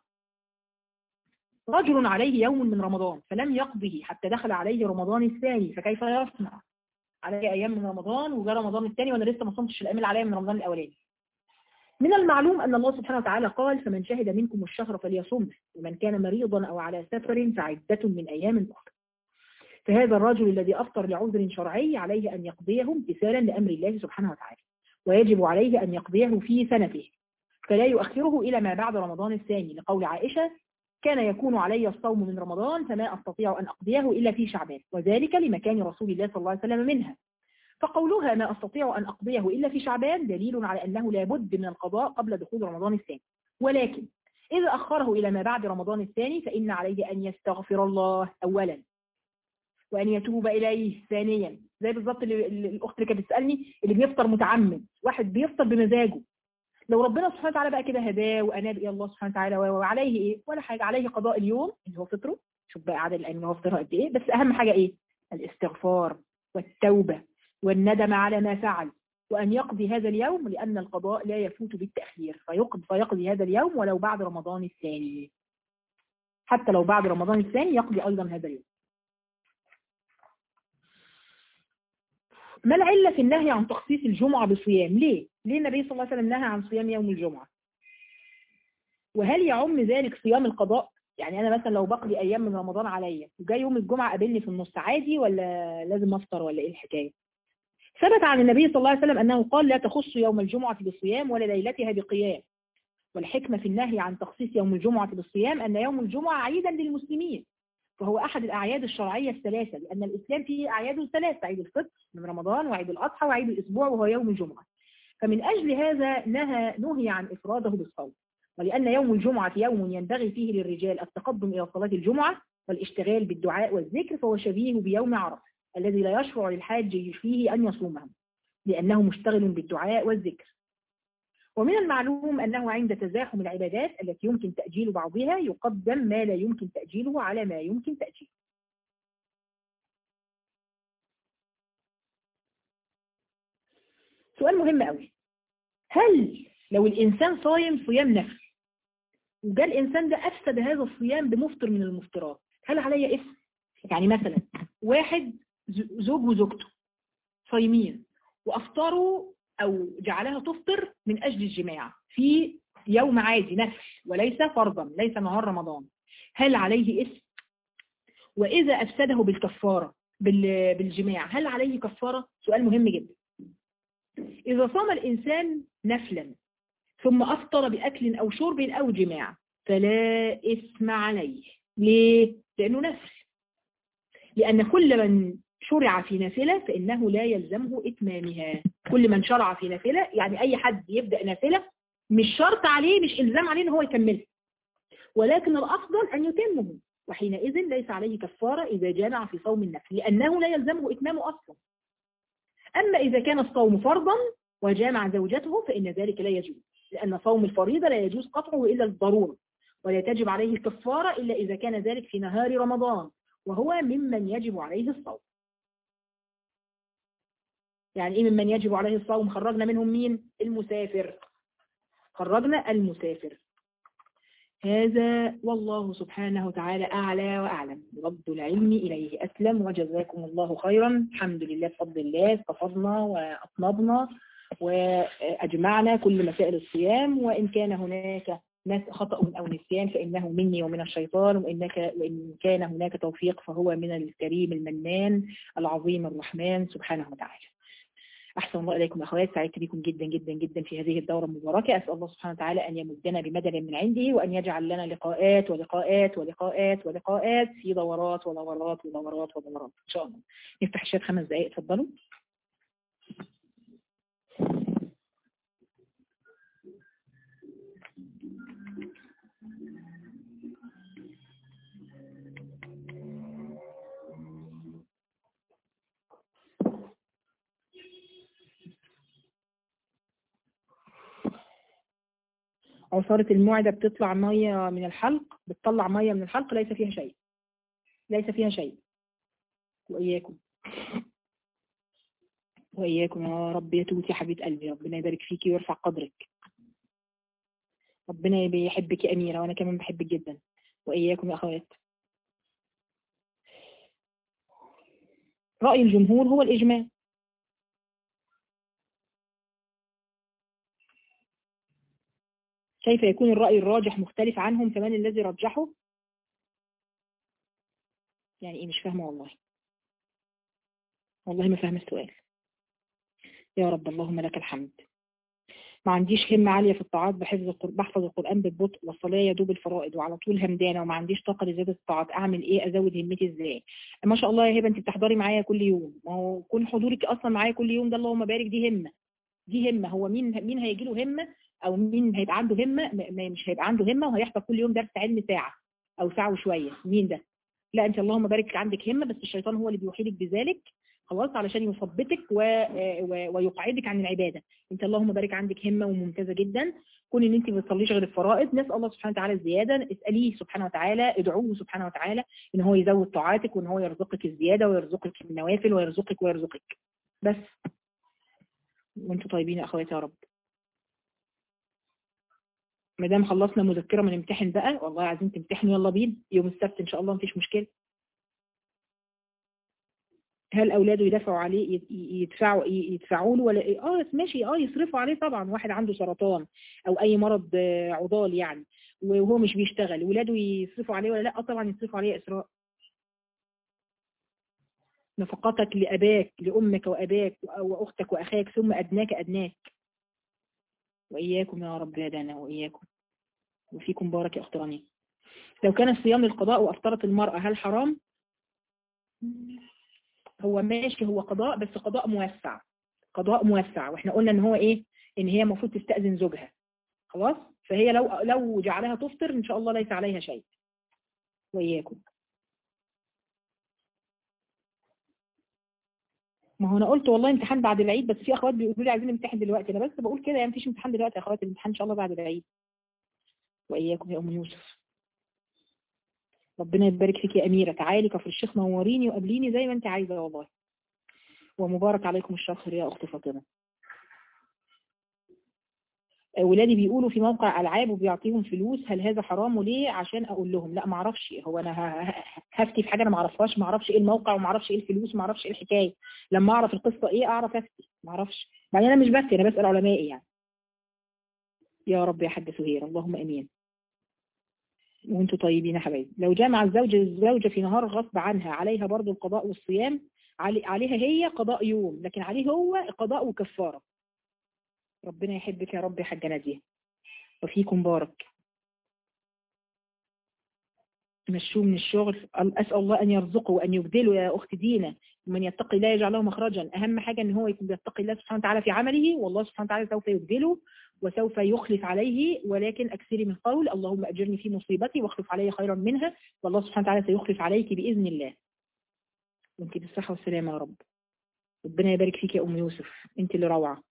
رجل عليه يوم من رمضان فلم يقضه حتى دخل عليه رمضان الثاني فكيف يصنع عليه أيام من رمضان وجاء رمضان الثاني وأنا لسه ما صمتش الأيام اللي عليا من رمضان الأولاني من المعلوم أن الله سبحانه وتعالى قال فمن شهد منكم الشهر فليصمه ومن كان مريضا أو على سفر فعدة من أيام أخرى فهذا الرجل الذي أفطر لعذر شرعي عليه أن يقضيه امتثالا لأمر الله سبحانه وتعالى ويجب عليه أن يقضيه في سنته فلا يؤخره إلى ما بعد رمضان الثاني لقول عائشة كان يكون علي الصوم من رمضان فما أستطيع أن أقضيه إلا في شعبان وذلك لمكان رسول الله صلى الله عليه وسلم منها فقولها ما أستطيع أن أقضيه إلا في شعبان دليل على أنه لابد من القضاء قبل دخول رمضان الثاني ولكن إذا أخره إلى ما بعد رمضان الثاني فإن عليه أن يستغفر الله أولا وأن يتوب إليه ثانيا زي بالظبط اللي الأخت اللي كانت بتسألني اللي بيفطر متعمد واحد بيفطر بمزاجه لو ربنا سبحانه وتعالى بقى كده هداه وأناب إلى الله سبحانه وتعالى وعليه إيه ولا حاجة عليه قضاء اليوم اللي هو فطره شوف بقى عدد الأيام اللي هو فطرها قد إيه بس أهم حاجة إيه الاستغفار والتوبة والندم على ما فعل وأن يقضي هذا اليوم لأن القضاء لا يفوت بالتأخير فيقضي, فيقضي هذا اليوم ولو بعد رمضان الثاني حتى لو بعد رمضان الثاني يقضي أيضا هذا اليوم ما العلة في النهي عن تخصيص الجمعة بصيام ليه؟ ليه النبي صلى الله عليه وسلم نهى عن صيام يوم الجمعة وهل يعم ذلك صيام القضاء يعني انا مثلا لو بقضي ايام من رمضان عليا وجاي يوم الجمعة قابلني في النص عادي ولا لازم افطر ولا ايه الحكاية ثبت عن النبي صلى الله عليه وسلم انه قال لا تخص يوم الجمعة بالصيام ولا ليلتها بقيام والحكمة في النهي عن تخصيص يوم الجمعة بالصيام ان يوم الجمعة عيدا للمسلمين فهو أحد الأعياد الشرعية الثلاثة لأن الإسلام فيه أعياد ثلاثة عيد الفطر من رمضان وعيد الأضحى وعيد الأسبوع وهو يوم الجمعة فمن أجل هذا نهى نهي عن إفراده بالصوم ولأن يوم الجمعة يوم ينبغي فيه للرجال التقدم إلى صلاة الجمعة والاشتغال بالدعاء والذكر فهو شبيه بيوم عرفة الذي لا يشرع للحاج فيه أن يصومه لأنه مشتغل بالدعاء والذكر ومن المعلوم أنه عند تزاحم العبادات التي يمكن تأجيل بعضها يقدم ما لا يمكن تأجيله على ما يمكن تأجيله سؤال مهم قوي هل لو الإنسان صايم صيام نفس وجاء الإنسان ده أفسد هذا الصيام بمفطر من المفطرات هل علي إثم؟ يعني مثلا واحد زوج وزوجته صايمين وأفطروا أو جعلها تفطر من أجل الجماع في يوم عادي نفل وليس فرضا ليس نهار رمضان هل عليه إثم؟ وإذا أفسده بالكفارة بالجماع هل عليه كفارة؟ سؤال مهم جدا إذا صام الإنسان نفلا ثم أفطر بأكل أو شرب أو جماع فلا إثم عليه ليه؟ لأنه نفل لأن كل من شرع في نافلة فإنه لا يلزمه إتمامها كل من شرع في نافلة يعني أي حد يبدأ نافلة مش شرط عليه مش إلزام عليه إن هو يكملها ولكن الأفضل أن يتمه وحينئذ ليس عليه كفارة إذا جامع في صوم النفل لأنه لا يلزمه إتمامه أصلا أما إذا كان الصوم فرضا وجامع زوجته فإن ذلك لا يجوز لأن صوم الفريضة لا يجوز قطعه إلا الضرورة ولا تجب عليه الكفارة إلا إذا كان ذلك في نهار رمضان وهو ممن يجب عليه الصوم يعني إيه ممن يجب عليه الصوم خرجنا منهم مين المسافر خرجنا المسافر هذا والله سبحانه وتعالى أعلى وأعلم رد العلم إليه أسلم وجزاكم الله خيرا الحمد لله بفضل الله استفضنا وأطنبنا وأجمعنا كل مسائل الصيام وإن كان هناك خطأ أو نسيان فإنه مني ومن الشيطان وإنك وإن كان هناك توفيق فهو من الكريم المنان العظيم الرحمن سبحانه وتعالى أحسن الله إليكم أخوات سعدت بكم جدا جدا جدا في هذه الدورة المباركة أسأل الله سبحانه وتعالى أن يمدنا بمدد من عنده وأن يجعل لنا لقاءات ولقاءات ولقاءات ولقاءات في دورات ودورات ودورات ودورات إن شاء الله نفتح الشات خمس دقائق اتفضلوا عصارة المعدة بتطلع مية من الحلق بتطلع مية من الحلق ليس فيها شيء ليس فيها شيء وإياكم وإياكم يا رب يا توتي حبيبة قلبي ربنا يبارك فيكي ويرفع قدرك ربنا بيحبك يا أميرة وأنا كمان بحبك جدا وإياكم يا أخوات رأي الجمهور هو الإجماع كيف يكون الرأي الراجح مختلف عنهم كمان الذي رجحه يعني ايه مش فاهمة والله والله ما فاهمة السؤال يا رب اللهم لك الحمد ما عنديش همة عالية في الطاعات بحفظ القرآن بحفظ القرآن بالبطء والصلاة يدوب الفرائض وعلى طول همدانة وما عنديش طاقة لزيادة الطاعات أعمل إيه أزود همتي إزاي ما شاء الله يا هبة أنت بتحضري معايا كل يوم ما هو كون حضورك أصلا معايا كل يوم ده اللهم بارك دي همة دي همة هو مين مين هيجي له همة او مين هيبقى عنده همة مش هيبقى عنده همة وهيحضر كل يوم درس علم ساعة او ساعة وشوية مين ده لا انت اللهم بارك عندك همة بس الشيطان هو اللي بيوحي لك بذلك خلاص علشان يثبتك و... و... ويقعدك عن العبادة انت اللهم بارك عندك همة وممتازة جدا كون ان انت ما بتصليش غير الفرائض نسال الله سبحانه وتعالى الزياده اساليه سبحانه وتعالى ادعوه سبحانه وتعالى ان هو يزود طاعاتك وان هو يرزقك الزياده ويرزقك النوافل ويرزقك ويرزقك بس وانتم طيبين يا اخواتي يا رب ما دام خلصنا مذكرة من امتحن بقى والله عايزين تمتحنوا يلا بينا يوم السبت ان شاء الله مفيش مشكلة هل اولاده يدفعوا عليه يدفعوا يدفعوا له ولا ايه اه ماشي اه يصرفوا عليه طبعا واحد عنده سرطان او اي مرض عضال يعني وهو مش بيشتغل ولاده يصرفوا عليه ولا لا اه طبعا يصرفوا عليه اسراء نفقتك لأباك لأمك وأباك وأختك وأخاك ثم أدناك أدناك وإياكم يا رب يدانا وإياكم وفيكم بارك يا أخت رانيا لو كان الصيام للقضاء وأفطرت المرأة هل حرام؟ هو ماشي هو قضاء بس قضاء موسع قضاء موسع واحنا قلنا ان هو ايه ان هي المفروض تستأذن زوجها خلاص فهي لو لو جعلها تفطر ان شاء الله ليس عليها شيء وإياكم ما هو انا قلت والله امتحان بعد العيد بس في اخوات بيقولوا لي عايزين نمتحن دلوقتي انا بس بقول كده يعني مفيش امتحان دلوقتي يا اخوات الامتحان ان شاء الله بعد العيد واياكم يا ام يوسف ربنا يبارك فيك يا اميره تعالي كفر الشيخ نوريني وقابليني زي ما انت عايزه والله ومبارك عليكم الشهر يا اخت فاطمه ولادي بيقولوا في موقع العاب وبيعطيهم فلوس هل هذا حرام وليه عشان اقول لهم لا ما اعرفش هو انا ه- ه- هفتي في حاجه انا ما اعرفهاش ما اعرفش ايه الموقع وما اعرفش ايه الفلوس وما اعرفش ايه الحكايه لما اعرف القصه ايه اعرف افتي ما اعرفش بعدين انا مش بفتي انا بسال علمائي يعني يا رب يا حاج سهير اللهم امين وانتوا طيبين يا حبايبي لو جامع الزوج الزوجه في نهار غصب عنها عليها برضو القضاء والصيام علي عليها هي قضاء يوم لكن عليه هو قضاء وكفاره ربنا يحبك يا رب يا حاجه ناديه وفيكم بارك مشوه من الشغل اسال الله ان يرزقه وان يبدله يا اخت دينا من يتقي الله يجعل له مخرجا اهم حاجه ان هو يكون بيتقي الله سبحانه وتعالى في عمله والله سبحانه وتعالى سوف يبدله وسوف يخلف عليه ولكن اكثري من قول اللهم اجرني في مصيبتي واخلف علي خيرا منها والله سبحانه وتعالى سيخلف عليك باذن الله وانت بالصحه والسلامه يا رب ربنا يبارك فيك يا ام يوسف انت اللي روعه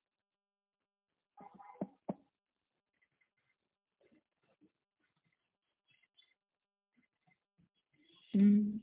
مم.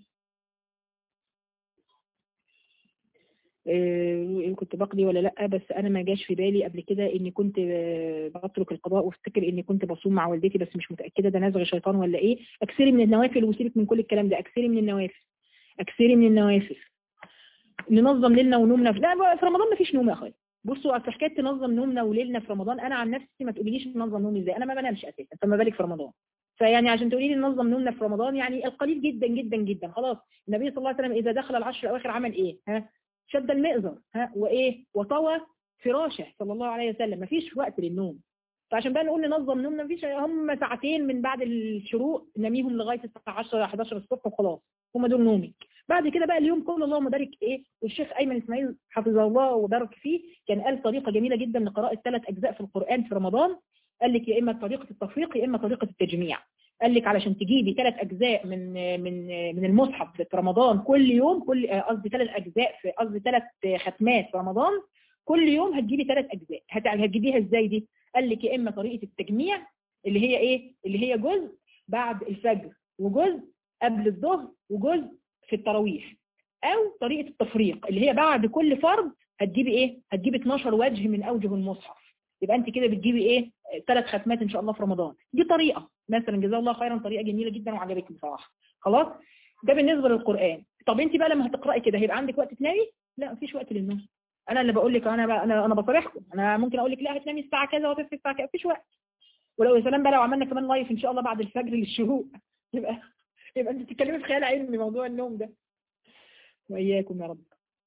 آه، كنت بقضي ولا لا بس انا ما جاش في بالي قبل كده اني كنت آه، بترك القضاء وافتكر اني كنت بصوم مع والدتي بس مش متاكده ده نزغ شيطان ولا ايه اكثري من النوافل وسيبك من كل الكلام ده اكثري من النوافل اكثري من النوافل ننظم ليلنا ونومنا في... لا بقى في رمضان ما فيش نوم يا اخويا بصوا اصل حكايه تنظم نومنا وليلنا في رمضان انا عن نفسي ما تقوليليش ننظم نومي ازاي انا ما بنامش اساسا فما بالك في رمضان فيعني عشان تقولي لي ننظم نومنا في رمضان يعني القليل جدا جدا جدا خلاص النبي صلى الله عليه وسلم اذا دخل العشر الاواخر عمل ايه ها شد المئزر ها وايه وطوى فراشه صلى الله عليه وسلم مفيش وقت للنوم فعشان بقى نقول ننظم نومنا مفيش هم ساعتين من بعد الشروق ناميهم لغايه الساعه 10 11 الصبح وخلاص هم دول نومك بعد كده بقى اليوم كله اللهم بارك ايه والشيخ ايمن اسماعيل حفظه الله وبارك فيه كان قال طريقه جميله جدا لقراءه ثلاث اجزاء في القران في رمضان قال لك يا اما طريقه التفريق يا اما طريقه التجميع قال لك علشان تجيبي ثلاث اجزاء من من من المصحف في رمضان كل يوم كل قصدي ثلاث اجزاء في قصدي ثلاث ختمات في رمضان كل يوم هتجيبي ثلاث اجزاء هت- هتجيبيها ازاي دي قال لك يا اما طريقه التجميع اللي هي ايه اللي هي جزء بعد الفجر وجزء قبل الظهر وجزء في التراويح او طريقه التفريق اللي هي بعد كل فرض هتجيبي ايه هتجيبي 12 وجه من اوجه المصحف يبقى انت كده بتجيبي ايه ثلاث ختمات ان شاء الله في رمضان دي طريقه مثلا جزاه الله خيرا طريقه جميله جدا وعجبتني بصراحه خلاص ده بالنسبه للقران طب انت بقى لما هتقراي كده هيبقى عندك وقت تنامي لا مفيش وقت للنوم انا اللي بقول لك انا بقى انا انا بصارحكم انا ممكن اقول لك لا هتنامي الساعه كذا وهتصحي الساعه كذا مفيش وقت ولو يا سلام بقى لو عملنا كمان لايف ان شاء الله بعد الفجر للشروق يبقى يبقى انت بتتكلمي في خيال علمي موضوع النوم ده واياكم يا رب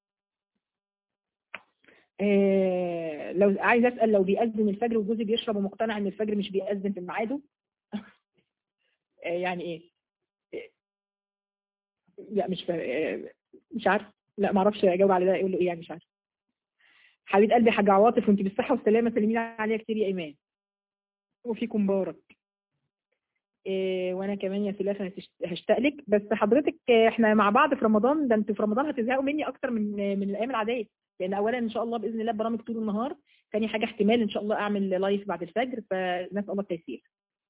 آه لو عايز اسال لو بيأذن الفجر وجوزي بيشرب ومقتنع ان الفجر مش بيأذن في ميعاده آه يعني ايه آه، لا مش فا... آه، مش عارف لا ما اعرفش اجاوب على ده يقول له ايه يعني مش عارف حبيب قلبي حاج عواطف وانت بالصحه والسلامه سلمي لي عليها كتير يا ايمان وفيكم مبارك إيه وانا كمان يا سلافه هتش- هشتاق لك بس حضرتك آه، احنا مع بعض في رمضان ده انتوا في رمضان هتزهقوا مني اكتر من من الايام العاديه لان اولا ان شاء الله باذن الله برامج طول النهار ثاني حاجه احتمال ان شاء الله اعمل لايف بعد الفجر فنسال الله التيسير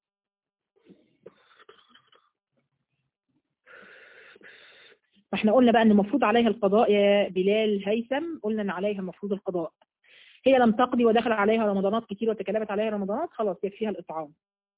فاحنا قلنا بقى ان المفروض عليها القضاء يا بلال هيثم قلنا ان عليها المفروض القضاء هي لم تقضي ودخل عليها رمضانات كتير وتكلمت عليها رمضانات خلاص يكفيها الاطعام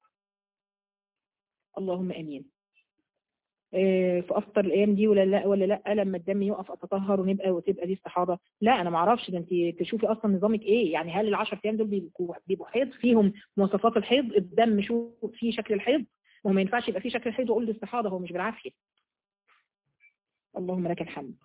اللهم امين آه، فافطر الايام دي ولا لا ولا لا لما الدم يقف اتطهر ونبقى وتبقى دي استحاضه لا انا ما اعرفش ده انت تشوفي اصلا نظامك ايه يعني هل ال10 ايام دول بيبقوا بيبقوا حيض فيهم مواصفات الحيض الدم شو فيه شكل الحيض ما هو ما ينفعش يبقى فيه شكل الحيض واقول دي استحاضه هو مش بالعافيه اللهم لك الحمد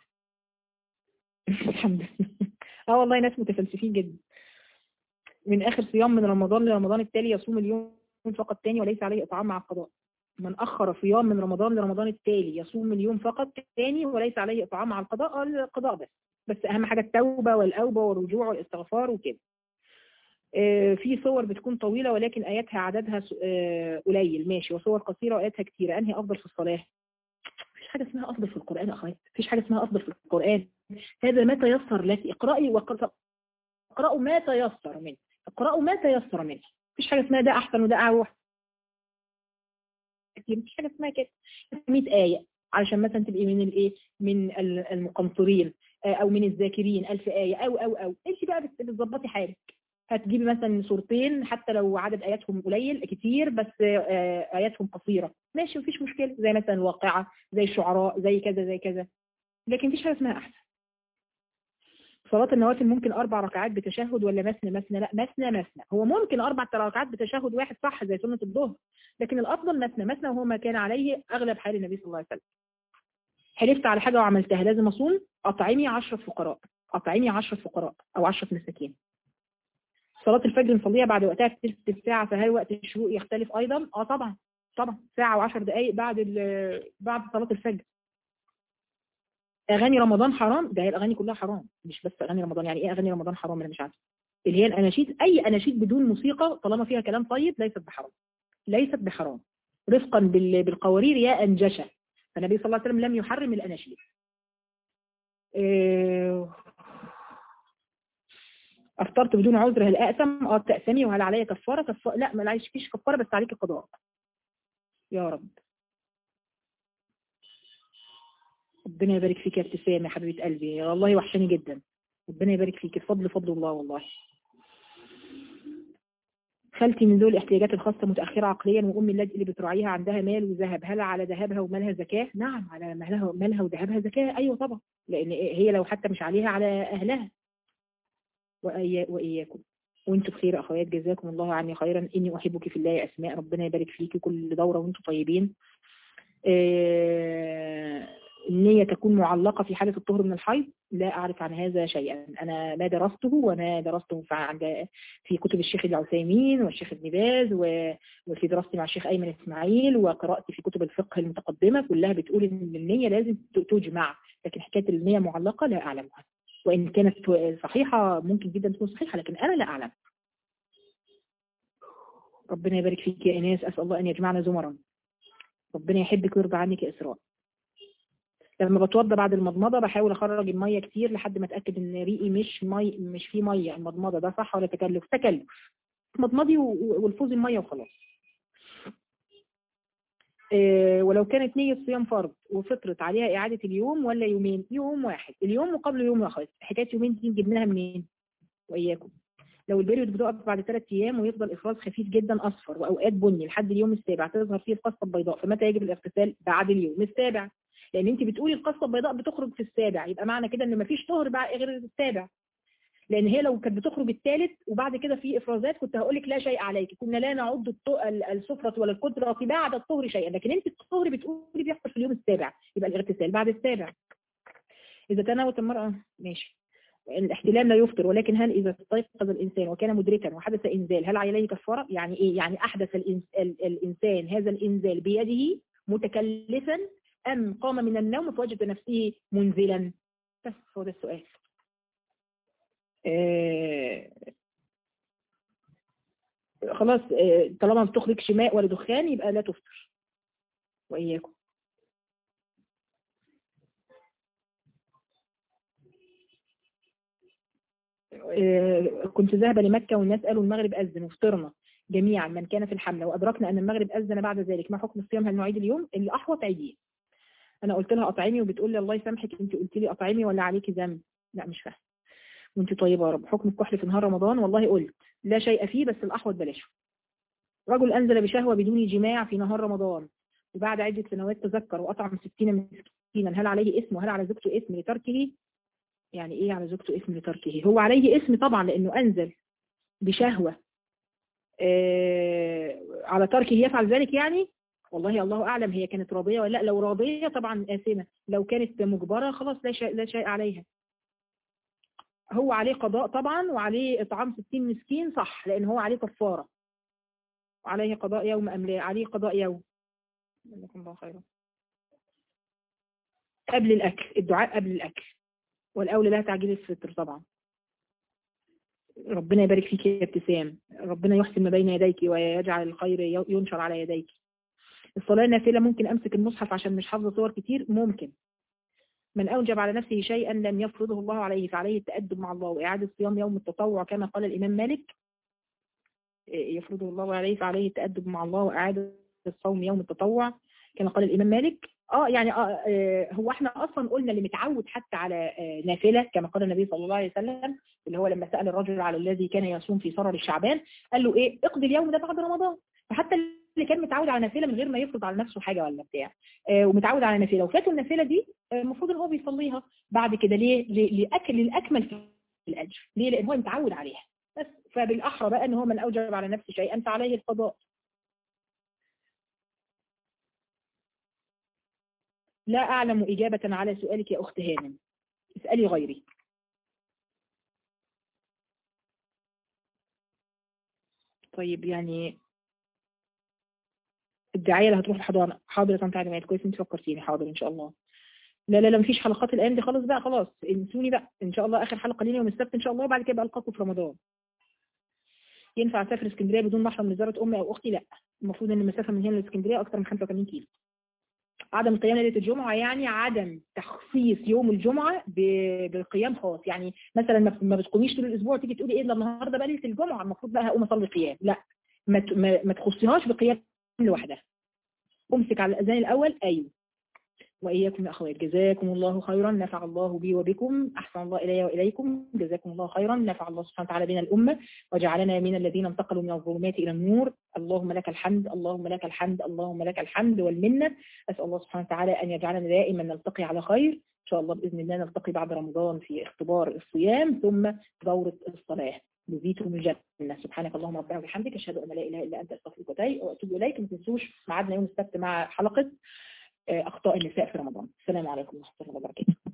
الحمد لله اه والله ناس متفلسفين جدا من اخر صيام من رمضان لرمضان التالي يصوم اليوم فقط تاني وليس عليه اطعام مع القضاء من اخر صيام من رمضان لرمضان التالي يصوم اليوم فقط تاني وليس عليه اطعام مع القضاء اه القضاء بس بس اهم حاجه التوبه والاوبه والرجوع والاستغفار وكده آه، في صور بتكون طويلة ولكن آياتها عددها س- آه، قليل ماشي وصور قصيرة وآياتها كتيرة أنهي أفضل في الصلاة؟ مفيش حاجة اسمها أفضل في القرآن يا أخوات مفيش حاجة اسمها أفضل في القرآن هذا ما تيسر لك اقرأي وقرأ- اقرأوا ما تيسر منه اقرأوا ما تيسر منه مفيش حاجة اسمها ده أحسن وده أعوح كتير مفيش حاجة اسمها كده 100 آية علشان مثلا تبقي من الايه من ال- المقنطرين آه، او من الذاكرين ألف آية او او او انت بقى بت- بتظبطي حالك هتجيبي مثلا صورتين حتى لو عدد اياتهم قليل كتير بس آه، اياتهم قصيره ماشي مفيش مشكله زي مثلا الواقعه زي الشعراء زي كذا زي كذا لكن مفيش حاجه اسمها احسن صلاة النوافل ممكن أربع ركعات بتشهد ولا مثنى مثنى لا مثنى مثنى هو ممكن أربع ركعات بتشهد واحد صح زي سنة الظهر لكن الأفضل مثنى مثنى وهو ما كان عليه أغلب حال النبي صلى الله عليه وسلم حلفت على حاجة وعملتها لازم أصوم أطعمي عشرة فقراء أطعمي عشرة فقراء أو عشرة مساكين صلاة الفجر نصليها بعد وقتها بتلت ساعة فهل وقت الشروق يختلف أيضا؟ اه طبعا طبعا ساعة وعشر دقايق بعد بعد صلاة الفجر أغاني رمضان حرام ده هي الأغاني كلها حرام مش بس أغاني رمضان يعني إيه أغاني رمضان حرام أنا مش عارفة اللي هي الأناشيد أي أناشيد بدون موسيقى طالما فيها كلام طيب ليست بحرام ليست بحرام رفقا بالقوارير يا أنجشة فالنبي صلى الله عليه وسلم لم يحرم الأناشيد إيه افطرت بدون عذر هل اقسم اه تقسمي وهل عليا كفاره كفاره لا ما عليش فيش كفاره بس عليك قضاء يا رب ربنا يبارك فيك يا ابتسام يا حبيبه قلبي والله وحشاني جدا ربنا يبارك فيك الفضل فضل الله والله خالتي من ذوي الاحتياجات الخاصة متأخرة عقليا وأمي التي اللي بتراعيها عندها مال وذهب هل على ذهبها ومالها زكاة؟ نعم على مالها مالها وذهبها زكاة أيوة طبعا لأن هي لو حتى مش عليها على أهلها وإياكم وانتم بخير أخوات جزاكم الله عني خيرا إني أحبك في الله أسماء ربنا يبارك فيكي كل دورة وانتم طيبين آه النية تكون معلقة في حالة الطهر من الحيض لا أعرف عن هذا شيئا أنا ما درسته وما درسته عند في كتب الشيخ العثيمين والشيخ ابن باز وفي دراستي مع الشيخ أيمن إسماعيل وقراءتي في كتب الفقه المتقدمة كلها بتقول إن النية لازم تجمع لكن حكاية النية معلقة لا أعلمها وإن كانت صحيحة ممكن جدا تكون صحيحة لكن أنا لا أعلم ربنا يبارك فيك يا إناس أسأل الله أن يجمعنا زمرا ربنا يحبك ويرضى عنك يا إسراء لما بتوضى بعد المضمضة بحاول أخرج المية كتير لحد ما أتأكد إن ريقي مش مي مش فيه مية المضمضة ده صح ولا تكلف تكلف مضمضي والفوز المية وخلاص إيه ولو كانت نية صيام فرض وفطرت عليها إعادة اليوم ولا يومين يوم واحد اليوم وقبل يوم واحد حكاية يومين دي نجيب لها منين وإياكم لو البريود بتقف بعد ثلاث أيام ويفضل إفراز خفيف جدا أصفر وأوقات بني لحد اليوم السابع تظهر فيه القصة البيضاء فمتى يجب الاغتسال بعد اليوم السابع لأن أنت بتقولي القصة البيضاء بتخرج في السابع يبقى معنى كده إن مفيش طهر بقى غير السابع لان هي لو كانت بتخرج الثالث وبعد كده في افرازات كنت هقول لك لا شيء عليك كنا لا نعد السفرة ولا القدرة بعد الطهر شيئا لكن انت الطهر بتقولي بيحصل في اليوم السابع يبقى الاغتسال بعد السابع اذا تناولت المرأة ماشي الاحتلام لا يفطر ولكن هل إذا استيقظ الإنسان وكان مدركا وحدث إنزال هل عليه كفارة يعني إيه يعني أحدث الإنسان هذا الإنزال بيده متكلفا أم قام من النوم فوجد نفسه منزلا بس هو ده السؤال آه خلاص آه طالما ما بتخرجش ماء ولا دخان يبقى لا تفطر وإياكم آه كنت ذاهبة لمكة والناس قالوا المغرب أذن وفطرنا جميعا من كان في الحملة وأدركنا أن المغرب أذن بعد ذلك ما حكم الصيام هل نعيد اليوم اللي أحوط عيديه أنا قلت لها أطعمي وبتقول لي الله يسامحك أنت قلت لي أطعمي ولا عليكي ذنب لا مش فاهم وانت طيبة يا رب حكم الكحل في نهار رمضان والله قلت لا شيء فيه بس الأحوط بلاشه رجل أنزل بشهوة بدون جماع في نهار رمضان وبعد عدة سنوات تذكر وأطعم ستين مسكينا هل عليه اسم وهل على زوجته اسم لتركه يعني ايه على زوجته اسم لتركه هو عليه اسم طبعا لأنه أنزل بشهوة آه على تركه يفعل ذلك يعني والله الله أعلم هي كانت راضية ولا لا لو راضية طبعا آثمة لو كانت مجبرة خلاص لا شيء, لا شيء عليها هو عليه قضاء طبعا وعليه إطعام 60 مسكين صح لأن هو عليه كفارة وعليه قضاء يوم أم لا عليه قضاء يوم جزاكم الله خيرا قبل الأكل الدعاء قبل الأكل والأولى لها تعجيل الفطر طبعا ربنا يبارك فيك يا ابتسام ربنا يحسن ما بين يديك ويجعل الخير ينشر على يديك الصلاة النافلة ممكن أمسك المصحف عشان مش حافظة صور كتير ممكن من أوجب على نفسه شيئا لم يفرضه الله عليه فعليه التأدب مع الله وإعادة صيام يوم التطوع كما قال الإمام مالك يفرضه الله عليه فعليه التأدب مع الله وإعادة الصوم يوم التطوع كما قال الإمام مالك اه يعني آه آه، هو احنا اصلا قلنا اللي متعود حتى على آه، نافله كما قال النبي صلى الله عليه وسلم اللي هو لما سال الرجل على الذي كان يصوم في سرر الشعبان قال له ايه اقضي اليوم ده بعد رمضان فحتى اللي كان متعود على نافله من غير ما يفرض على نفسه حاجه ولا بتاع آه، ومتعود على نافله وفاته النافله دي آه، المفروض ان هو بيصليها بعد كده ليه ل- لاكل للاكمل في الاجر ليه لان هو متعود عليها بس فبالاحرى بقى ان هو من اوجب على نفسه شيئا فعليه القضاء لا اعلم اجابه على سؤالك يا اخت هانم اسالي غيري طيب يعني الداعيه اللي هتروح الحضانه حاضر يا طنط عادي كويس انت فكرتيني حاضر ان شاء الله لا لا لا مفيش حلقات الايام دي خلاص بقى خلاص انسوني بقى ان شاء الله اخر حلقه لينا يوم السبت ان شاء الله وبعد كده بقى القاكم في رمضان ينفع اسافر اسكندريه بدون محرم لزياره امي او اختي لا المفروض ان المسافه من هنا لاسكندريه اكثر من 85 كيلو عدم القيام ليله الجمعه يعني عدم تخصيص يوم الجمعه ب- بالقيام خاص يعني مثلا ما- ما بتقوميش طول الاسبوع تيجي تقولي ايه ده النهارده بقى ليله الجمعه المفروض بقى هقوم اصلي قيام لا ما ت- ما ما تخصيهاش بقيام لوحدها امسك على الاذان الاول ايوه وإياكم يا أخوات جزاكم الله خيرا نفع الله بي وبكم أحسن الله إلي وإليكم جزاكم الله خيرا نفع الله سبحانه وتعالى بنا الأمة وجعلنا من الذين انتقلوا من الظلمات إلى النور اللهم لك الحمد اللهم لك الحمد اللهم لك الحمد والمنة أسأل الله سبحانه وتعالى أن يجعلنا دائما نلتقي على خير إن شاء الله بإذن الله نلتقي بعد رمضان في اختبار الصيام ثم دورة الصلاة نزيدكم الجنة سبحانك اللهم ربنا وبحمدك أشهد أن لا إله إلا أنت أستغفرك وأتوب إليك ما تنسوش ميعادنا يوم السبت مع حلقة أخطاء النساء في رمضان السلام عليكم ورحمة الله وبركاته